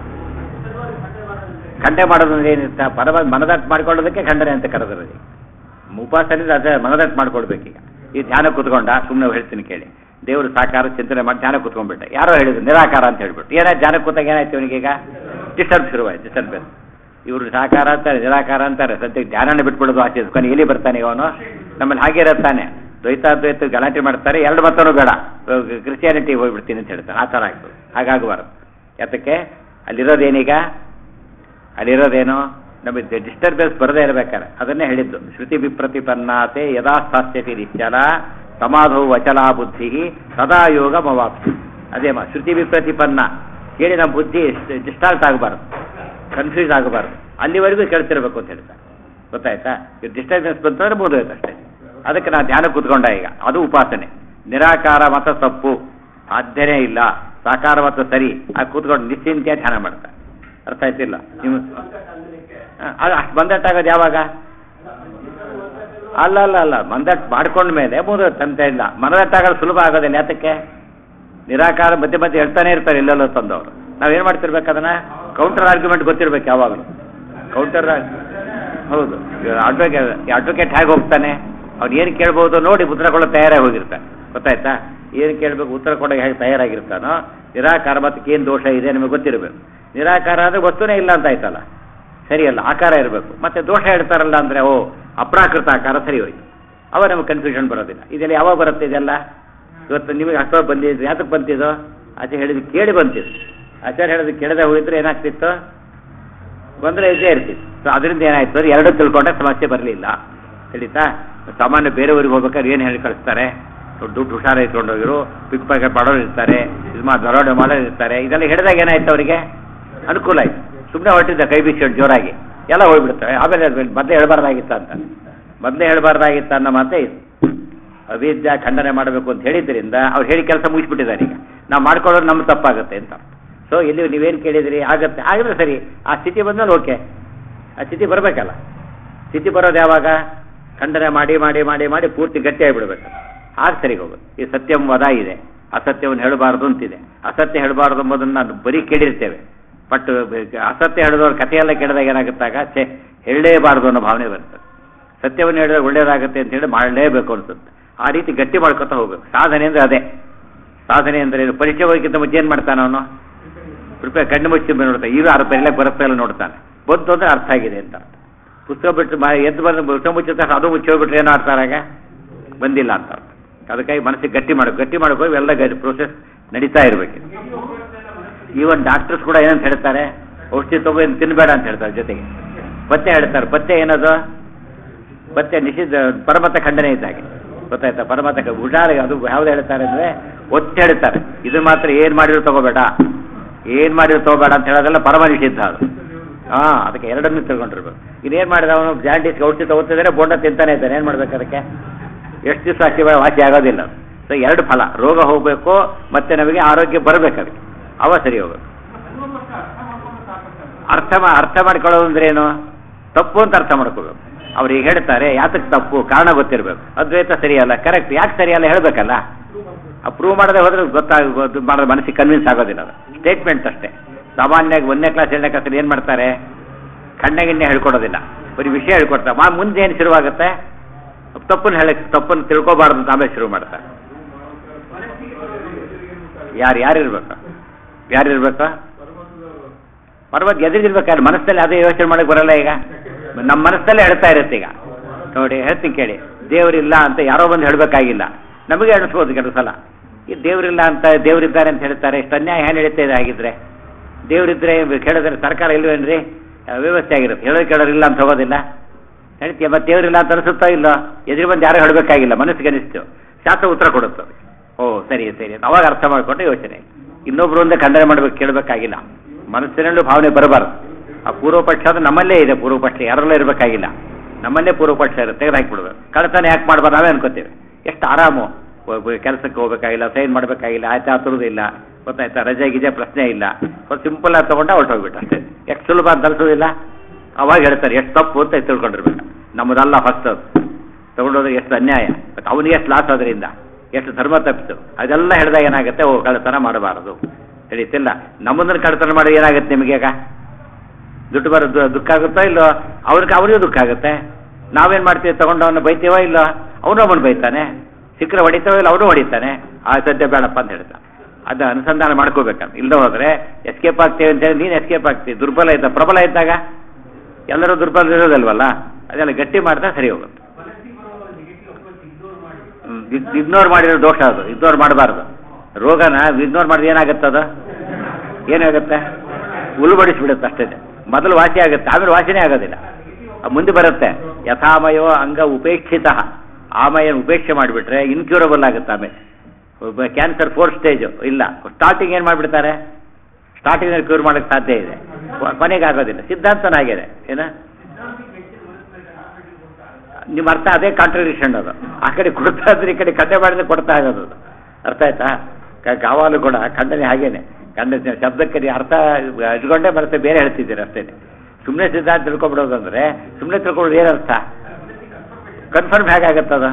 ಖಂಡನೆ ಮಾಡೋದು ಅಂದ್ರೆ ಏನಿರ್ತ ಪರಮ ಮನದಟ್ಟು ಮಾಡ್ಕೊಳ್ಳೋದಕ್ಕೆ ಖಂಡನೆ ಅಂತ ಕರೆದಿರೋದು ಉಪಾಸನೆ ಅದೇ ಮನದಟ್ಟು ಮಾಡ್ಕೊಳ್ಬೇಕೀಗ ಈ ಧ್ಯಾನ ಕುತ್ಕೊಂಡ ಸುಮ್ಮನೆ ಹೇಳ್ತೀನಿ ಕೇಳಿ ದೇವರು ಸಾಕಾರ ಚಿಂತನೆ ಮಾಡಿ ಧ್ಯಾನ ಕುತ್ಕೊಂಡ್ಬಿಟ್ಟೆ ಯಾರೋ ಹೇಳಿದ್ರು ನಿರಾಕಾರ ಅಂತ ಹೇಳ್ಬಿಟ್ಟು ಏನಾಯ್ತು ಧ್ಯಾನ ಕೂತಾಗ ಏನಾಯ್ತು ಇವನಿಗೀಗ ಡಿಸ್ಟರ್ಬ್ ಶುರುವಾಯ್ತು ಡಿಸ್ಟರ್ಬೆನ್ಸ್ ಇವರು ಸಾಕಾರ ಅಂತಾರೆ ನಿರಾಕಾರ ಅಂತಾರೆ ಸದ್ಯಕ್ಕೆ ಧ್ಯಾನನೇ ಬಿಟ್ಬಿಡೋದು ಆಚೆ ಕೊನೆ ಎಲ್ಲಿ ಬರ್ತಾನೆ ಇವನು ನಮ್ಮಲ್ಲಿ ಹಾಗೆ ಇರುತ್ತಾನೆ ದ್ವೈತಾದ್ವೈತ ಗಲಾಟೆ ಮಾಡ್ತಾರೆ ಎರಡು ಮತನೂ ಬೇಡ ಕ್ರಿಸ್ಟಿಯಾನಿಟಿ ಹೋಗ್ಬಿಡ್ತೀನಿ ಅಂತ ಹೇಳ್ತಾನೆ ಆ ಥರ ಆಗ್ತದೆ ಹಾಗಾಗಬಾರ್ದು ಯಾತಕ್ಕೆ ಅಲ್ಲಿರೋದೇನೀಗ ಅಲ್ಲಿರೋದೇನು ನಮಗೆ ಡಿಸ್ಟರ್ಬೆನ್ಸ್ ಬರದೇ ಇರಬೇಕಾರೆ ಅದನ್ನೇ ಹೇಳಿದ್ದು ಶ್ರುತಿ ವಿಪ್ರತಿಪನ್ನಾತೆ ಯದಾ ಸ್ಥಾಸ್ಯತಿ ನಿಶ್ಚಲ ಸಮಾಧೌ ವಚಲಾ ಬುದ್ಧಿ ಸದಾ ಯೋಗ ಮವಾಪ್ತಿ ಅದೇ ಮಾ ಶ್ರುತಿ ವಿಪ್ರತಿಪನ್ನ ಕೇಳಿ ನಮ್ಮ ಬುದ್ಧಿ ಡಿಸ್ಟಾರ್ಟ್ ಆಗಬಾರ್ದು ಕನ್ಫ್ಯೂಸ್ ಆಗಬಾರ್ದು ಅಲ್ಲಿವರೆಗೂ ಕೇಳ್ತಿರ್ಬೇಕು ಅಂತ ಹೇಳ್ತಾರೆ ಗೊತ್ತಾಯ್ತಾ ಇದು ಡಿಸ್ಟರ್ಬೆನ್ಸ್ ಬಂತಂದ್ರೆ ಮುಗಿದೋಯ್ತು ಅಷ್ಟೇ ಅದಕ್ಕೆ ನಾನು ಧ್ಯಾನ ಕೂತ್ಕೊಂಡ ಈಗ ಅದು ಉಪಾಸನೆ ನಿರಾಕಾರ ಮತ ತಪ್ಪು ಸಾಧ್ಯನೇ ಇಲ್ಲ ಸಾಕಾರ ಮತ ಸರಿ ಆ ಕೂತ್ಕೊಂಡು ನಿಶ್ಚಿಂತೆ ಧ್ಯಾನ ಮಾಡ್ತಾರೆ ಅರ್ಥ ಆಯ್ತಿಲ್ಲ ನೀವು ಆ, ಅದು ಅಷ್ಟು ಬಂದಟ್ಟಾಗೋದು ಯಾವಾಗ ಅಲ್ಲ ಅಲ್ಲ ಅಲ್ಲ ಮಂದಟ್ ಮಾಡ್ಕೊಂಡ ಮೇಲೆ ಮುಗಿದ ತಂತೆ ಇಲ್ಲ ಮನದಟ್ಟಾಗೋದು ಸುಲಭ ಆಗೋದಿಲ್ಲ ಯಾತಕ್ಕೆ ನಿರಾಕಾರ ಮಧ್ಯೆ ಮಧ್ಯೆ ಹೇಳ್ತಾನೆ ಇರ್ತಾರೆ ಇಲ್ಲೆಲ್ಲೋ ತಂದವರು ನಾವೇನು ಮಾಡ್ತಿರ್ಬೇಕು ಅದನ್ನ ಕೌಂಟರ್ ಆರ್ಗ್ಯುಮೆಂಟ್ ಗೊತ್ತಿರ್ಬೇಕು ಯಾವಾಗಲೂ ಕೌಂಟರ್ ಹೌದು ಅಡ್ವೊಕೇಟ್ ಅಡ್ವೊಕೇಟ್ ಹೇಗೆ ಹೋಗ್ತಾನೆ ಅವ್ನು ಏನು ಕೇಳ್ಬೋದು ನೋಡಿ ಉತ್ತರ ಕೊಡೋ ತಯಾರಾಗಿ ಹೋಗಿರ್ತಾನೆ ಗೊತ್ತಾಯ್ತಾ ಏನು ಕೇಳಬೇಕು ಉತ್ತರ ಕೊಡೋಕೆ ಹೇಗೆ ತಯಾರಾಗಿರ್ತಾನೋ ನಿರಾಕಾರ ಮತಕ್ಕೆ ಏನು ದೋಷ ಇದೆ ನಿಮಗೆ ಗೊತ್ತಿರಬೇಕು ನಿರಾಕಾರ ಅಂದರೆ ವಸ್ತುನೇ ಇಲ್ಲ ಅಂತ ಆಯ್ತಲ್ಲ ಸರಿಯಲ್ಲ ಆಕಾರ ಇರಬೇಕು ಮತ್ತೆ ದೋಷ ಹೇಳ್ತಾರಲ್ಲ ಅಂದರೆ ಓ ಅಪ್ರಾಕೃತ ಆಕಾರ ಸರಿ ಹೋಯ್ತು ಅವ ನಮಗೆ ಕನ್ಫ್ಯೂಷನ್ ಬರೋದಿಲ್ಲ ಇದೆಲ್ಲ ಯಾವಾಗ ಬರುತ್ತೆ ಇದೆಲ್ಲ ಇವತ್ತು ನಿಮಗೆ ಅಷ್ಟೋ ಬಂದಿದ್ದು ಯಾತಕ್ಕೆ ಬಂತಿದ್ದು ಆಚಾರ್ಯ ಹೇಳಿದ್ದು ಕೇಳಿ ಬಂತಿತ್ತು ಆಚಾರ್ಯ ಹೇಳಿದ್ದು ಕೇಳದೆ ಹೋಗಿದ್ರೆ ಏನಾಗ್ತಿತ್ತು ಗೊಂದಲ ಇದ್ದೇ ಇರ್ತಿತ್ತು ಸೊ ಅದರಿಂದ ಏನಾಯ್ತು ಅಂದ್ರೆ ಎರಡು ತಿಳ್ಕೊಂಡ್ರೆ ಸಮಸ್ಯೆ ಬರಲಿಲ್ಲ ತಿಳಿತಾ ಸಾಮಾನ್ಯ ಬೇರೆಯವ್ರಿಗೆ ಹೋಗ್ಬೇಕಾದ್ರೆ ಏನು ಹೇಳಿ ಕಳಿಸ್ತಾರೆ ದುಡ್ಡು ಹುಷಾರ ಇಟ್ಕೊಂಡೋಗಿರು ಪಿಕ್ ಪ್ಯಾಕೆಟ್ ಮಾಡೋರು ಇರ್ತಾರೆ ಇದು ಮಾ ದರೋಡೆ ಮಾಡೋರು ಇರ್ತಾರೆ ಇದೆಲ್ಲ ಹಿಡಿದಾಗ ಏನಾಯ್ತು ಅವರಿಗೆ ಅನುಕೂಲ ಆಯ್ತು ಸುಮ್ಮನೆ ಹೊರಟಿದ್ದ ಕೈ ಬಿಚ್ಚಿಟ್ಟು ಜೋರಾಗಿ ಎಲ್ಲ ಹೋಗ್ಬಿಡ್ತವೆ ಆಮೇಲೆ ಮೊದಲೇ ಹೇಳ್ಬಾರ್ದಾಗಿತ್ತ ಅಂತ ಮೊದಲೇ ಹೇಳ್ಬಾರ್ದಾಗಿತ್ತ ಅನ್ನೋ ಮಾತೇ ಇದು ಅವಿದ್ಯಾ ಖಂಡನೆ ಮಾಡಬೇಕು ಅಂತ ಹೇಳಿದ್ರಿಂದ ಅವ್ರು ಹೇಳಿ ಕೆಲಸ ಮುಗಿಸ್ಬಿಟ್ಟಿದ್ದಾರೆ ಈಗ ನಾವು ಮಾಡ್ಕೊಳ್ಳೋದು ನಮ್ಮ ತಪ್ಪಾಗುತ್ತೆ ಅಂತ ಸೊ ಇಲ್ಲಿ ನೀವೇನು ಕೇಳಿದ್ರಿ ಆಗತ್ತೆ ಆಗಿದ್ರೆ ಸರಿ ಆ ಸ್ಥಿತಿ ಬಂದ್ಮೇಲೆ ಓಕೆ ಆ ಸ್ಥಿತಿ ಬರಬೇಕಲ್ಲ ಸ್ಥಿತಿ ಬರೋದು ಯಾವಾಗ ಖಂಡನೆ ಮಾಡಿ ಮಾಡಿ ಮಾಡಿ ಮಾಡಿ ಪೂರ್ತಿ ಗಟ್ಟಿ ಆಗಿಬಿಡ್ಬೇಕು ಆಗ ಸರಿ ಹೋಗುತ್ತೆ ಈ ಸತ್ಯಂ ವದ ಇದೆ ಅಸತ್ಯವನ್ನು ಹೇಳಬಾರ್ದು ಅಂತಿದೆ ಅಸತ್ಯ ಹೇಳಬಾರ್ದು ಎಂಬುದನ್ನು ನಾವು ಬರೀ ಕೇಳಿರ್ತೇವೆ ಬಟ್ ಅಸತ್ಯ ಹೇಳಿದವ್ರ ಕಥೆಯೆಲ್ಲ ಕೇಳಿದಾಗ ಏನಾಗುತ್ತಾಗ ಛೇ ಹೇಳಲೇಬಾರ್ದು ಅನ್ನೋ ಭಾವನೆ ಬರ್ತದೆ ಸತ್ಯವನ್ನು ಹೇಳಿದ್ರೆ ಒಳ್ಳೇದಾಗುತ್ತೆ ಅಂತ ಹೇಳಿ ಮಾಡಲೇಬೇಕು ಅನ್ಸುತ್ತೆ ಆ ರೀತಿ ಗಟ್ಟಿ ಮಾಡ್ಕೊತಾ ಹೋಗ್ಬೇಕು ಸಾಧನೆ ಅಂದರೆ ಅದೇ ಸಾಧನೆ ಅಂದರೆ ಏನು ಪರೀಕ್ಷೆ ಹೋಗಿಂತ ಮುಂಚೆ ಏನು ಮಾಡ್ತಾನೆ ಅವನು ಕೃಪೆ ಕಣ್ಣು ಮುಚ್ಚಿ ಮೇಲೆ ನೋಡ್ತಾನೆ ಈಗ ಅರ್ಥ ಬರೀಲಕ್ಕೆ ಬರುತ್ತೆ ಇಲ್ಲ ನೋಡ್ತಾನೆ ಬಂತು ಅಂದ್ರೆ ಅರ್ಥ ಆಗಿದೆ ಅಂತ ಅರ್ಥ ಪುಸ್ತಕ ಬಿಟ್ಟು ಮ- ಎದ್ದು ಬಂದು ಪುಸ್ತಕ ಮುಚ್ಚಿದ ಅದು ಮುಚ್ಚಿ ಹೋಗ್ಬಿಟ್ರೆ ಏನೋ ಅರ್ಥ ಆಗ ಬಂದಿಲ್ಲ ಅಂತ ಅರ್ಥ ಅದಕ್ಕಾಗಿ ಮನಸ್ಸಿಗೆ ಗಟ್ಟಿ ಮಾಡಬೇಕು ಗಟ್ಟಿ ಮಾಡಬೇಕು ಇವೆಲ್ಲ ಗಟ್ಟಿ ಪ್ರೋಸೆಸ್ ನಡೀತಾ ಇರಬೇಕು ಈವನ್ ಡಾಕ್ಟರ್ಸ್ ಕೂಡ ಏನಂತ ಹೇಳ್ತಾರೆ ಔಷಧಿ ತಗೋ ಏನು ತಿನ್ನಬೇಡ ಅಂತ ಹೇಳ್ತಾರೆ ಜೊತೆಗೆ ಪಥ್ಯ ಹೇಳ್ತಾರೆ ಪಥ್ಯ ಏನದು ಪಥ್ಯ ನಿಷಿದ್ಧ ಪರಮತ ಖಂಡನೆ ಇದ್ದಾಗೆ ಗೊತ್ತಾಯ್ತಾ ಪರಮತ ಕ- ಹುಷಾರಿಗೆ ಅದು ಯಾವ್ದು ಹೇಳ್ತಾರೆ ಅಂದ್ರೆ ಒತ್ತಿ ಹೇಳ್ತಾರೆ ಇದು ಮಾತ್ರ ಏನ್ ಮಾಡಿದ್ರು ತಗೋಬೇಡ ಏನ್ ಮಾಡಿದ್ರು ತಗೋಬೇಡ ಅಂತ ಹೇಳೋದೆಲ್ಲ ಪರಮ ನಿಷಿದ್ಧ ಅದು ಹಾ ಅದಕ್ಕೆ ಎರಡನ್ನೂ ತಿಳ್ಕೊಂಡಿರ್ಬೇಕು ಇನ್ನೇನ್ ಮಾಡಿದ ಅವನು ಜಾಂಡೀಸ್ ಔಷಧಿ ತಗೋತಿದ್ರೆ ಬೋಂಡ ತಿಂತಾನೆ ಇದ್ದಾನೆ ಏನ್ ಮಾಡ್ಬೇಕು ಅದಕ್ಕೆ ಎಷ್ಟು ದಿವಸ ಅಷ್ಟೇ ವಾಸಿ ಆಗೋದಿಲ್ಲ ಸೊ ಎರಡು ಫಲ ರೋಗ ಹೋಗ್ಬೇಕು ಮತ್ತೆ ನಮಗೆ ಆರೋಗ್ಯ ಬರಬೇಕು ಅದಕ್ಕೆ ಅವ ಸರಿ ಹೋಗ್ಬೇಕು ಅರ್ಥ ಮಾ ಅರ್ಥ ಮಾಡ್ಕೊಳ್ಳೋದು ಅಂದ್ರೆ ಏನು ತಪ್ಪು ಅಂತ ಅರ್ಥ ಮಾಡ್ಕೋಬೇಕು ಅವ್ರು ಈಗ ಹೇಳ್ತಾರೆ ಯಾತಕ್ಕೆ ತಪ್ಪು ಕಾರಣ ಗೊತ್ತಿರಬೇಕು ಅದ್ವೈತ ಸರಿಯಲ್ಲ ಕರೆಕ್ಟ್ ಯಾಕೆ ಸರಿಯಲ್ಲ ಹೇಳ್ಬೇಕಲ್ಲ ಪ್ರೂವ್ ಮಾಡದೆ ಹೋದ್ರೆ ಗೊತ್ತಾಗ ಮಾಡೋದು ಮನಸ್ಸಿಗೆ ಕನ್ವಿನ್ಸ್ ಆಗೋದಿಲ್ಲ ಅದು ಸ್ಟೇಟ್ಮೆಂಟ್ ಅಷ್ಟೇ ಸಾಮಾನ್ಯವಾಗಿ ಒಂದನೇ ಕ್ಲಾಸ್ ಎರಡನೇ ಕ್ಲಾಸಲ್ಲಿ ಏನು ಮಾಡ್ತಾರೆ ಕಣ್ಣೆ ಗಿಣ್ಣೆ ಹೇಳ್ಕೊಡೋದಿಲ್ಲ ಬರೀ ವಿಷಯ ಹೇಳ್ಕೊಡ್ತಾರೆ ಮಾ ಮುಂದೆ ಏನು ಶುರುವಾಗುತ್ತೆ ತಪ್ಪನ್ನು ಹೇಳಕ್ಕೆ ತಪ್ಪನ್ನು ತಿಳ್ಕೊಬಾರ್ದು ಅಂತ ಆಮೇಲೆ ಶುರು ಮಾಡ್ತಾರೆ ಯಾರು ಯಾರಿರ್ಬೇಕು ಯಾರಿರ್ಬೇಕು ಪರ್ವತ ಎದುರಿಗಿರ್ಬೇಕಾದ್ರೆ ಮನಸ್ಸಲ್ಲಿ ಅದೇ ಯೋಚನೆ ಮಾಡಕ್ಕೆ ಬರಲ್ಲ ಈಗ ನಮ್ಮ ಮನಸ್ಸಲ್ಲೇ ಹೇಳ್ತಾ ಇರುತ್ತೆ ಈಗ ನೋಡಿ ಹೇಳ್ತೀನಿ ಕೇಳಿ ದೇವರಿಲ್ಲ ಅಂತ ಯಾರೋ ಬಂದು ಹೇಳಬೇಕಾಗಿಲ್ಲ ನಮಗೆ ಅನಿಸ್ಬೋದು ಕೆಲವು ಸಲ ಈ ದೇವರಿಲ್ಲ ಅಂತ ದೇವರಿದ್ದಾರೆ ಅಂತ ಹೇಳ್ತಾರೆ ಇಷ್ಟು ಅನ್ಯಾಯ ಏನು ನಡೀತಾ ಇದೆ ಹಾಗಿದ್ರೆ ದೇವರಿದ್ರೆ ಕೇಳಿದ್ರೆ ಸರ್ಕಾರ ಇಲ್ವೇನ್ರಿ ಆ, ವ್ಯವಸ್ಥೆ ಆಗಿರುತ್ತೆ ಹೇಳೋದು ಕೇಳೋರು ಇಲ್ಲ ಅಂತ ಹೋಗೋದಿಲ್ಲ ಹೇಳ್ತೀಯ ಮತ್ತೆ ದೇವರಿಲ್ಲ ಅಂತ ಅನಿಸುತ್ತೋ ಇಲ್ಲೋ ಎದುರು ಬಂದು ಯಾರು ಹೇಳಬೇಕಾಗಿಲ್ಲ ಮನಸ್ಸಿಗೆ ಅನಿಸ್ತು ಶಾಸ್ತ್ರ ಉತ್ತರ ಕೊಡುತ್ತೆ ಅದು. ಓ ಸರಿ ಸರಿ ಅಂತ ಅವಾಗ ಅರ್ಥ ಮಾಡಿಕೊಂಡು ಯೋಚನೆ ಇನ್ನೊಬ್ರು ಒಂದೇ ಖಂಡನೆ ಮಾಡ್ಬೇಕು ಕೇಳಬೇಕಾಗಿಲ್ಲ ಮನಸ್ಸಿನಲ್ಲೂ ಭಾವನೆ ಬರಬಾರ್ದು ಆ ಪೂರ್ವಪಕ್ಷ ಅದು ನಮ್ಮಲ್ಲೇ ಇದೆ ಪೂರ್ವಪಕ್ಷ ಯಾರಲ್ಲೂ ಇರಬೇಕಾಗಿಲ್ಲ ನಮ್ಮಲ್ಲೇ ಪೂರ್ವಪಕ್ಷ ಇರುತ್ತೆ ತೆಗೆದು ಹಾಕ್ಬಿಡ್ಬೇಕು ಕಳ್ತನ ಯಾಕೆ ಮಾಡ್ಬಾರ್ದು ನಾವೇ ಅನ್ಕೋತೀವಿ ಎಷ್ಟು ಆರಾಮು ಕೆಲಸಕ್ಕೆ ಹೋಗ್ಬೇಕಾಗಿಲ್ಲ ಸೈನ್ ಮಾಡಬೇಕಾಗಿಲ್ಲ ಆಯ್ತಾ ಇಲ್ಲ ಗೊತ್ತಾಯ್ತಾ ರಜೆ ಗಿಜೆ ಪ್ರಶ್ನೆ ಇಲ್ಲ ಸಿಂಪಲ್ ಆಗಿ ತಗೊಂಡ ಹೊರಟೋಗ್ಬಿಟ್ಟು ಅಷ್ಟೇ ಎಷ್ಟು ಸುಲಭ ಅಂತ ಅನ್ಸೋದಿಲ್ಲ ಅವಾಗ ಹೇಳ್ತಾರೆ ಎಷ್ಟು ತಪ್ಪು ಅಂತ ತಿಳ್ಕೊಂಡಿರ್ಬೇಕು ನಮ್ಮದಲ್ಲ ಫಸ್ಟ್ ಅದು ತಗೊಂಡೋದ್ರೆ ಎಷ್ಟು ಅನ್ಯಾಯ ಮತ್ತು ಅವನಿಗೆ ಎಷ್ಟು ಲಾಸ್ ಅದರಿಂದ ಎಷ್ಟು ಧರ್ಮ ತಪ್ಪಿತು ಅದೆಲ್ಲ ಹೇಳಿದಾಗ ಏನಾಗುತ್ತೆ ಓ ಕಳ್ಳತನ ಮಾಡಬಾರದು ತಿಳಿತಿಲ್ಲ ನಮ್ಮದನ್ನು ಕಳ್ಳತನ ಮಾಡಿ ಏನಾಗುತ್ತೆ ನಿಮಗೆ ಈಗ ದುಡ್ಡು ಬರೋದು ದುಃಖ ಆಗುತ್ತೋ ಇಲ್ಲೋ ಅವ್ರಿಗೆ ಅವರಿಗೂ ದುಃಖ ಆಗುತ್ತೆ ನಾವೇನು ಮಾಡ್ತೀವಿ ತಗೊಂಡವನ್ನ ಬೈತೀವೋ ಇಲ್ಲೋ ಅವನು ಅವನು ಬೈತಾನೆ ಸಿಕ್ಕರೆ ಹೊಡಿತಾವೋ ಇಲ್ಲ ಅವನು ಹೊಡಿತಾನೆ ಆ ಸದ್ಯ ಬೇಡಪ್ಪ ಅಂತ ಹೇಳ್ತಾನೆ ಅದು ಅನುಸಂಧಾನ ಮಾಡ್ಕೋಬೇಕಂತ ಇಲ್ಲದೆ ಹೋದ್ರೆ ಎಸ್ಕೇಪ್ ಆಗ್ತೇವೆ ಅಂತೇಳಿ ನೀನು ಎಸ್ಕೇಪ್ ಆಗ್ತೀವಿ ದುರ್ಬಲ ಇದ್ದ ಪ್ರಬಲ ಇದ್ದಾಗ ಎಲ್ಲರೂ ದುರ್ಬಲ ಇರೋದಲ್ವಲ್ಲ ಅದೆಲ್ಲ ಗಟ್ಟಿ ಮಾಡಿದ್ರೆ ಸರಿ ಹೋಗುತ್ತೆ ಇಗ್ನೋರ್ ಮಾಡಿರೋ ದೋಷ ಅದು ಇಗ್ನೋರ್ ಮಾಡಬಾರ್ದು ರೋಗನ ಇಗ್ನೋರ್ ಮಾಡಿದ್ರೆ ಏನಾಗುತ್ತೆ ಅದು ಏನಾಗುತ್ತೆ ಉಲ್ಬಡಿಸ್ಬಿಡುತ್ತೆ ಅಷ್ಟೇ ಮೊದಲು ವಾಸಿ ಆಗುತ್ತೆ ಆಮೇಲೆ ವಾಸಿನೇ ಆಗೋದಿಲ್ಲ ಅದು ಮುಂದೆ ಬರುತ್ತೆ ಯಥಾಮಯೋ ಅಂಗ ಉಪೇಕ್ಷಿತ ಆಮಯ ಉಪೇಕ್ಷೆ ಮಾಡಿಬಿಟ್ರೆ ಇನ್ಕ್ಯೂರಬಲ್ ಆಗುತ್ತೆ ಆಮೇಲೆ ಕ್ಯಾನ್ಸರ್ ಫೋರ್ತ್ ಸ್ಟೇಜು ಇಲ್ಲ ಸ್ಟಾರ್ಟಿಂಗ್ ಏನು ಮಾಡಿಬಿಡ್ತಾರೆ ಸ್ಟಾರ್ಟಿಂಗ್ ಕ್ಯೂರ್ ಮಾಡೋಕ್ಕೆ ಸಾಧ್ಯ ಇದೆ ಕೊ- ಕೊನೆಗೆ ಆಗೋದಿಲ್ಲ ಸಿದ್ಧಾಂತನಾಗಿದೆ ಏನ ನಿಮ್ಮ ಅರ್ಥ ಅದೇ ಕಾಂಟ್ರಡಿಕ್ಷನ್ ಅದು ಆ ಕಡೆ ಕೊಡ್ತಾ ಇದ್ರೆ ಈ ಕಡೆ ಖಂಡನೆ ಮಾಡಿದ್ರೆ ಕೊಡ್ತಾ ಆಗೋದು ಅದು. ಅರ್ಥ ಆಯ್ತಾ ಕ- ಕಾವಾಲು ಕೂಡ ಖಂಡನೆ ಹಾಗೇನೆ ಖಂಡನೆ ಶಬ್ದಕ್ಕೆ ನೀವು ಅರ್ಥ ಇಟ್ಕೊಂಡೇ ಬರುತ್ತೆ ಬೇರೆ ಹೇಳ್ತಿದ್ದೀರಿ ಅಷ್ಟೇ ಸುಮ್ಮನೆ ಸಿದ್ಧಾಂತ ತಿಳ್ಕೊಬಿಡೋದು ಅಂದ್ರೆ ಸುಮ್ಮನೆ ತಿಳ್ಕೊಳ್ಳೋದು ಏನರ್ಥ ಕನ್ಫರ್ಮ್ ಹೇಗಾಗತ್ತದ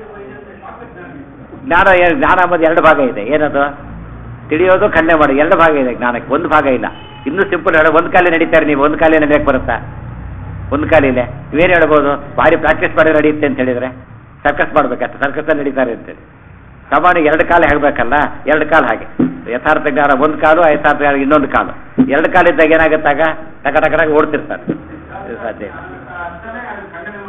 ಜ್ಞಾನ ಏನು ಜ್ಞಾನ ಅಂಬೋದು ಎರಡು ಭಾಗ ಇದೆ ಏನದು ತಿಳಿಯೋದು ಖಂಡನೆ ಮಾಡೋದು ಎರಡು ಭಾಗ ಇದೆ ಜ್ಞಾನಕ್ಕೆ ಒಂದು ಭಾಗ ಇಲ್ಲ ಇನ್ನೂ ಸಿಂಪಲ್ ಹೇಳೋ ಒಂದು ಕಾಲೇ ನಡೀತಾರೆ ನೀವು ಒಂದು ಕಾಲೇ ನಡೆಯಕ್ಕೆ ಬರುತ್ತಾ ಒಂದು ಕಾಲಿಲೆ ನೀವೇನು ಹೇಳ್ಬೋದು ಭಾರಿ ಪ್ರಾಕ್ಟೀಸ್ ಮಾಡಿ ನಡೆಯುತ್ತೆ ಅಂತ ಹೇಳಿದ್ರೆ ಸರ್ಕಸ್ ಮಾಡ್ಬೇಕಂತ ಸರ್ಕಸ್ ನಡೀತಾರೆ ಅಂತೇಳಿ ಸಾಮಾನ್ಯ ಎರಡು ಕಾಲು ಹೇಳಬೇಕಲ್ಲ ಎರಡು ಕಾಲು ಹಾಗೆ ಯಥಾರ್ಥ ಜ್ಞಾನ ಒಂದು ಕಾಲು ಯಥಾರ್ಥ ಜ್ಞಾನ ಇನ್ನೊಂದು ಕಾಲು ಎರಡು ಕಾಲಿದ್ದಾಗ ಏನಾಗುತ್ತಾಗ ಟಕ ಟಕ ಟಕ ಓಡ್ತಿರ್ತಾರೆ ಇದು ಸಾಧ್ಯ ಇಲ್ಲ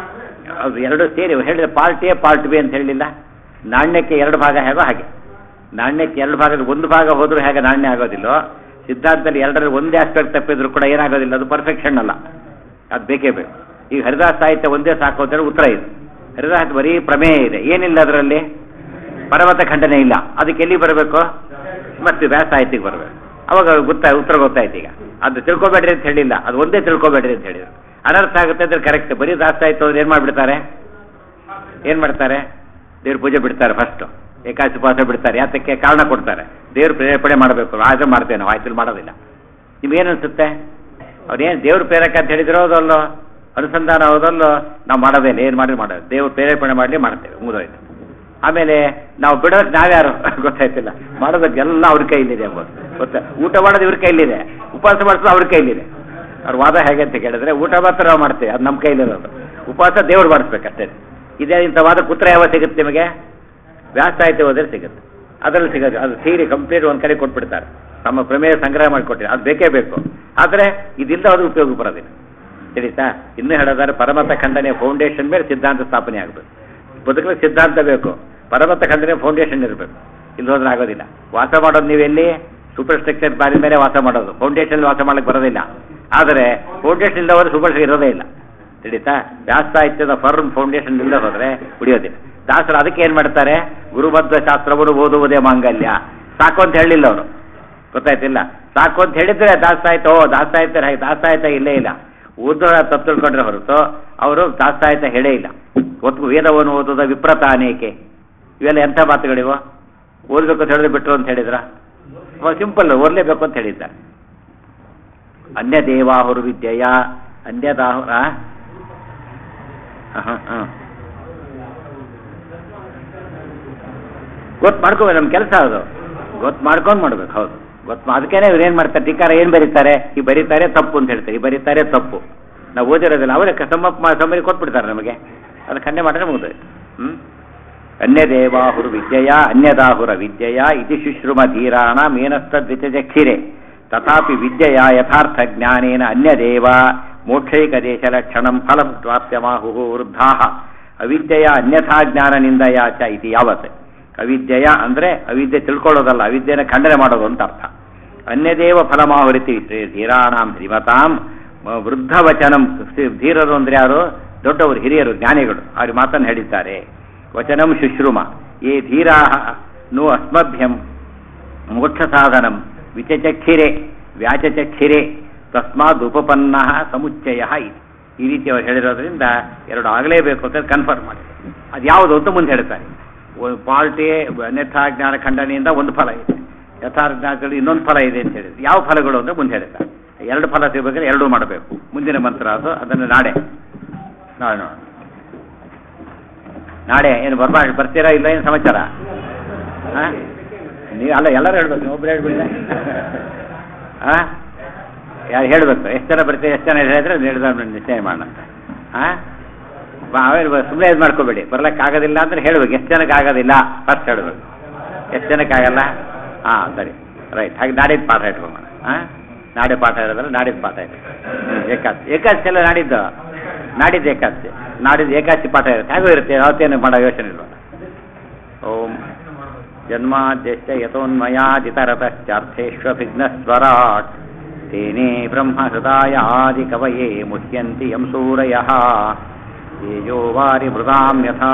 ಅದು ಎರಡು ಸೇರಿ ಹೇಳಿದ ಪಾರ್ಟ್ ಎ ಪಾರ್ಟ್ ಬಿ ಅಂತ ಹೇಳಲಿಲ್ಲ ನಾಣ್ಯಕ್ಕೆ ಎರಡು ಭಾಗ ಹೇಗೋ ಹಾಗೆ ನಾಣ್ಯಕ್ಕೆ ಎರಡು ಭಾಗದಲ್ಲಿ ಒಂದು ಭಾಗ ಹೋದ್ರೂ ಹೇಗೆ ನಾಣ್ಯ ಆಗೋದಿಲ್ಲೋ ಸಿದ್ಧಾಂತದಲ್ಲಿ ಎರಡರಲ್ಲಿ ಒಂದೇ ಆಸ್ಪೆಕ್ಟ್ ತಪ್ಪಿದ್ರು ಕೂಡ ಏನಾಗೋದಿಲ್ಲ ಅದು ಪರ್ಫೆಕ್ಷನ್ ಅಲ್ಲ ಅದು ಬೇಕೇ ಬೇಕು ಈಗ ಹರಿದಾಸ ಸಾಹಿತ್ಯ ಒಂದೇ ಸಾಕು ಅಂತೇಳಿ ಉತ್ತರ ಇದೆ ಹರಿದಾಸ ಬರೀ ಪ್ರಮೇಯ ಇದೆ ಏನಿಲ್ಲ ಅದರಲ್ಲಿ ಪರ್ವತ ಖಂಡನೆ ಇಲ್ಲ ಅದಕ್ಕೆ ಎಲ್ಲಿ ಬರಬೇಕು ಮತ್ತೆ ವ್ಯಾಸ ಸಾಹಿತ್ಯಕ್ಕೆ ಬರಬೇಕು ಅವಾಗ ಗೊತ್ತಾ ಉತ್ತರ ಗೊತ್ತಾಯ್ತು ಈಗ ಅದು ತಿಳ್ಕೊಬೇಡ್ರಿ ಅಂತ ಹೇಳಿಲ್ಲ ಅದು ಒಂದೇ ತಿಳ್ಕೊಬೇಡ್ರಿ ಅಂತ ಹೇಳಿದ್ರು ಅನರ್ಥ ಆಗುತ್ತೆ ಅಂದ್ರೆ ಕರೆಕ್ಟ್ ಬರೀ ದಾಸ ಸಾಹಿತ್ಯ ಅಂದ್ರೆ ಏನು ಮಾಡಿಬಿಡ್ತಾರೆ ಏನು ಮಾಡ್ತಾರೆ ದೇವ್ರ ಪೂಜೆ ಬಿಡ್ತಾರೆ ಫಸ್ಟು ಏಕಾದಶಿ ಉಪವಾಸ ಬಿಡ್ತಾರೆ ಯಾತಕ್ಕೆ ಕಾರಣ ಕೊಡ್ತಾರೆ ದೇವ್ರ ಪ್ರೇರೇಪಣೆ ಮಾಡಬೇಕು ಆಯ್ತು ಮಾಡ್ತೇವೆ ನಾವು ಆಯ್ತು ಮಾಡೋದಿಲ್ಲ ನಿಮ್ಗೇನು ಅನ್ಸುತ್ತೆ ಅವ್ರೇನು ದೇವ್ರ ಪ್ರೇರಕ ಅಂತ ಹೇಳಿದಿರೋ ಅದಲ್ಲೋ ಅನುಸಂಧಾನ ಹೋದಲ್ಲೋ ನಾವು ಮಾಡೋದೇನೆ ಏನು ಮಾಡಿ ಮಾಡೋದು ದೇವ್ರ ಪ್ರೇರೇಪಣೆ ಮಾಡಲಿ ಮಾಡ್ತೇವೆ ಮುಗಿದೋಯ್ತು ಆಮೇಲೆ ನಾವು ಬಿಡೋದಕ್ಕೆ ನಾವ್ಯಾರು ಗೊತ್ತಾಯ್ತಿಲ್ಲ ಮಾಡೋದಕ್ಕೆ ಎಲ್ಲ ಅವ್ರ ಕೈಲಿದೆ ಎಂಬುದು ಗೊತ್ತಾ ಊಟ ಮಾಡೋದು ಇವ್ರ ಕೈಲಿದೆ ಉಪವಾಸ ಮಾಡಿಸೋದು ಅವ್ರ ಕೈಲಿದೆ ಅವ್ರ ವಾದ ಹೇಗೆ ಅಂತ ಕೇಳಿದ್ರೆ ಊಟ ಮಾತ್ರ ನಾವು ಮಾಡ್ತೇವೆ ಅದು ನಮ್ಮ ಕೈಲಿರೋದು ಉಪವಾಸ ದೇವ್ರು ಮಾಡಿಸ್ಬೇಕಷ್ಟೇ ಇದೇ ಇಂಥ ವಾದ ಪುತ್ರ ಯಾವಾಗ ಸಿಗುತ್ತೆ ನಿಮಗೆ ವ್ಯಾಸ ಸಾಹಿತ್ಯ ಹೋದ್ರೆ ಸಿಗುತ್ತೆ ಅದರಲ್ಲಿ ಸಿಗೋದು ಅದು ಥೀರಿ ಕಂಪ್ಲೀಟ್ ಒಂದು ಕಡೆ ಕೊಟ್ಬಿಡ್ತಾರೆ ನಮ್ಮ ಪ್ರಮೇಯ ಸಂಗ್ರಹ ಮಾಡಿಕೊಟ್ಟಿದ್ದಾರೆ ಅದು ಬೇಕೇ ಬೇಕು ಆದರೆ ಇದಿಲ್ಲ ಅದು ಉಪಯೋಗ ಬರೋದಿಲ್ಲ ತಿಳಿತಾ ಇನ್ನೂ ಹೇಳೋದಾದ್ರೆ ಪರಮತ ಖಂಡನೆ ಫೌಂಡೇಶನ್ ಮೇಲೆ ಸಿದ್ಧಾಂತ ಸ್ಥಾಪನೆ ಆಗಬೇಕು ಬದುಕಲು ಸಿದ್ಧಾಂತ ಬೇಕು ಪರಮತ ಖಂಡನೆ ಫೌಂಡೇಶನ್ ಇರಬೇಕು ಇಲ್ಲಿ ಹೋದ್ರೆ ಆಗೋದಿಲ್ಲ ವಾಸ ಮಾಡೋದು ನೀವೆಲ್ಲಿ ಸೂಪರ್ ಸ್ಟ್ರಕ್ಚರ್ ಬಾರಿ ಮೇಲೆ ವಾಸ ಮಾಡೋದು ಫೌಂಡೇಶನ್ ವಾಸ ಮಾಡಕ್ಕೆ ಬರೋದಿಲ್ಲ ಆದರೆ ಫೌಂಡೇಶನ್ ಇಲ್ಲದ ಹೋದ್ರೆ ಸೂಪರ್ ಇರೋದೇ ಇಲ್ಲ ತಿಳಿತಾ ವ್ಯಾಸ ಸಾಹಿತ್ಯದ ಫರ್ಮ್ ಫೌಂಡೇಶನ್ ಇಲ್ಲದೆ ಹೋದ್ರೆ ಉಳಿಯೋದಿಲ್ಲ ದಾಸರು ಅದಕ್ಕೆ ಏನು ಮಾಡ್ತಾರೆ ಗುರುಬದ್ಧ ಶಾಸ್ತ್ರವನ್ನು ಓದುವುದೇ ಮಾಂಗಲ್ಯ ಸಾಕು ಅಂತ ಹೇಳಿಲ್ಲ ಅವರು ಗೊತ್ತಾಯ್ತಿಲ್ಲ ಸಾಕು ಅಂತ ಹೇಳಿದ್ರೆ ದಾಸ ಸಾಹಿತ್ಯ ಓ ದಾಸ ಸಾಹಿತ್ಯ ಹಾಗೆ ದಾಸ ಸಾಹಿತ್ಯ ಇಲ್ಲೇ ಇಲ್ಲ ಓದೋ ತಪ್ಪು ತಿಳ್ಕೊಂಡ್ರೆ ಹೊರತು ಅವರು ದಾಸ ಸಾಹಿತ್ಯ ಹೇಳೇ ಇಲ್ಲ ಒತ್ತು ವೇದವನ್ನು ಓದೋದ ವಿಪ್ರತ ಅನೇಕೆ ಇವೆಲ್ಲ ಎಂಥ ಮಾತುಗಳಿವು ಓದಬೇಕು ಅಂತ ಹೇಳಿದ್ರೆ ಬಿಟ್ರು ಅಂತ ಹೇಳಿದ್ರ ಸಿಂಪಲ್ ಓದಲೇಬೇಕು ಅಂತ ಹೇಳಿದ್ದಾರೆ ಅನ್ಯ ದೇವಾಹುರು ವಿದ್ಯೆಯ ಅನ್ಯದಾಹುರ ಹಾಂ ಹಾಂ ಗೊತ್ತು ಮಾಡ್ಕೋಬೇಕು ನಮ್ಮ ಕೆಲಸ ಅದು ಗೊತ್ತು ಮಾಡ್ಕೊಂಡು ಮಾಡ್ಬೇಕು ಹೌದು ಗೊತ್ತು ಅದಕ್ಕೇನೆ ಇವ್ರು ಏನು ಮಾಡ್ತಾರೆ ಟೀಕಾರ ಏನು ಬರೀತಾರೆ ಈ ಬರೀತಾರೆ ತಪ್ಪು ಅಂತ ಹೇಳ್ತಾರೆ ಈ ಬರೀತಾರೆ ತಪ್ಪು ನಾವು ಓದಿರೋದಿಲ್ಲ ಅವರೇ ಸಮ ಸಮರಿ ಕೊಟ್ಬಿಡ್ತಾರೆ ನಮಗೆ ಅದು ಖಂಡೆ ಮಾಡಿದ್ರೆ ಮುಗಿದು ಹ್ಞೂ ಅನ್ಯದೇವಾಹುರು ವಿದ್ಯೆಯ ಅನ್ಯದಾಹುರ ವಿದ್ಯೆಯ ಇತಿ ಶುಶ್ರುಮ ಧೀರಾಣ ಮೇನಸ್ತದ್ವಿಚಕ್ಷಿರೆ ತಥಾಪಿ ವಿದ್ಯೆಯ ಯಥಾರ್ಥ ಜ್ಞಾನೇನ ಅನ್ಯದೇವ ಮೋಕ್ಷೈಕ ದೇಶ ಲಕ್ಷಣಂ ಫಲಂ ಪ್ರಾಪ್ಯಮಾಹು ವೃದ್ಧಾ ಅವಿದ್ಯೆಯ ಅನ್ಯಥಾ ಜ್ಞಾನನಿಂದಯ ಚ ಇತಿ ಯಾವತ್ ಅವಿದ್ಯೆಯ ಅಂದ್ರೆ ಅವಿದ್ಯೆ ತಿಳ್ಕೊಳ್ಳೋದಲ್ಲ ಅವಿದ್ಯೆನ ಖಂಡನೆ ಮಾಡೋದು ಅಂತ ಅರ್ಥ ಅನ್ಯದೇವ ಫಲಮಾಹುರಿತಿ ಧೀರಾಣಾಂ ಶ್ರೀಮತಾಂ ವೃದ್ಧ ವಚನಂ ಧೀರರು ಅಂದ್ರೆ ಯಾರು ದೊಡ್ಡವರು ಹಿರಿಯರು ಜ್ಞಾನಿಗಳು ಅವ್ರಿಗೆ ಮಾತನ್ನು ಹೇಳಿದ್ದಾರೆ ವಚನಂ ಶುಶ್ರುಮ ಯೇ ಧೀರಾ ನು ಅಸ್ಮಭ್ಯಂ ಮೋಕ್ಷ ಸಾಧನಂ ವಿಚಚಕ್ಷಿರೆ ವ್ಯಾಚಚಕ್ಷಿರೆ ತಸ್ಮಾದ್ ಉಪಪನ್ನ ಸಮುಚ್ಚಯ ಈ ರೀತಿ ಅವ್ರು ಹೇಳಿರೋದ್ರಿಂದ ಎರಡು ಆಗಲೇಬೇಕು ಅಂತ ಕನ್ಫರ್ಮ್ ಮಾಡಿ ಅದು ಯಾವುದು ಅಂತ ಮುಂದೆ ಹೇಳ್ತಾರೆ ಒಂದು ಪಾರ್ಟಿ ಅನ್ಯಥಾ ಜ್ಞಾನ ಖಂಡನೆಯಿಂದ ಒಂದು ಫಲ ಇದೆ ಯಥಾರ್ಥಜ್ಞಾನಗಳು ಇನ್ನೊಂದು ಫಲ ಇದೆ ಅಂತ ಹೇಳಿದ್ರು ಯಾವ ಫಲಗಳು ಅಂತ ಮುಂದೆ ಹೇಳ್ತಾರೆ ಎರಡು ಫಲ ಸಿಗಬೇಕಾದ್ರೆ ಎರಡೂ ಮಾಡಬೇಕು ಮುಂದಿನ ಮಂತ್ರ ಅದು ಅದನ್ನು ನಾಳೆ ನಾಳೆ ನೋಡೋಣ ನಾಳೆ ಏನು ಬರ್ಬಾ ಬರ್ತೀರಾ ಇಲ್ಲ ಏನು ಸಮಾಚಾರ ಹಾಂ ನೀವು ಅಲ್ಲ ಎಲ್ಲರೂ ಹೇಳ್ಬೇಕು ನೀವು ಒಬ್ಬರು ಹೇಳ್ಬಿಡಿ ಹಾಂ ಯಾರು ಹೇಳಬೇಕು ಎಷ್ಟು ಜನ ಬರ್ತೀವಿ ಎಷ್ಟು ಜನ ಹೇಳಿದ್ರೆ ಹೇಳಿದ ನಿಶ್ಚಯ ಮಾಡೋಣ ಹಾಂ ಆಮೇಲೆ ಸುಮ್ಮನೆ ಇದು ಮಾಡ್ಕೋಬೇಡಿ ಬರ್ಲಿಕ್ಕೆ ಆಗೋದಿಲ್ಲ ಅಂದ್ರೆ ಹೇಳ್ಬೇಕು ಎಷ್ಟು ಜನಕ್ಕೆ ಆಗೋದಿಲ್ಲ ಫಸ್ಟ್ ಹೇಳ್ಬೇಕು ಎಷ್ಟು ಜನಕ್ಕೆ ಆಗಲ್ಲ ಹಾಂ ಸರಿ ರೈಟ್ ಹಾಗೆ ನಾಡಿದ್ದು ಪಾಠ ಇಟ್ಕೊಂಬೋಣ ಹಾಂ ನಾಳೆ ಪಾಠ ಇರೋದಲ್ಲ ನಾಡಿದ್ದು ಪಾಠ ಇದೆ ಏಕಾದಶಿ ಏಕಾದಶಿ ಎಲ್ಲ ನಾಡಿದ್ದು ನಾಡಿದ್ದು ಏಕಾದಶಿ ನಾಡಿದ್ದು ಏಕಾದಶಿ ಪಾಠ ಇರುತ್ತೆ ಹೇಗೂ ಇರುತ್ತೆ ಯಾವತ್ತೇನು ಮಾಡೋ ಯೋಚನೆ ಇಲ್ವ ಓಂ ಜನ್ಮಾದ್ಯಶ್ಚ ಯಥೋನ್ಮಯಾದಿತರತಶ್ಚಾರ್ಥೇष्वभिघ्नस्वराट् तेने ब्रह्महृदायादिकवये मुह्यन्ति यं सूरयः तेजो वारिमृदां यथा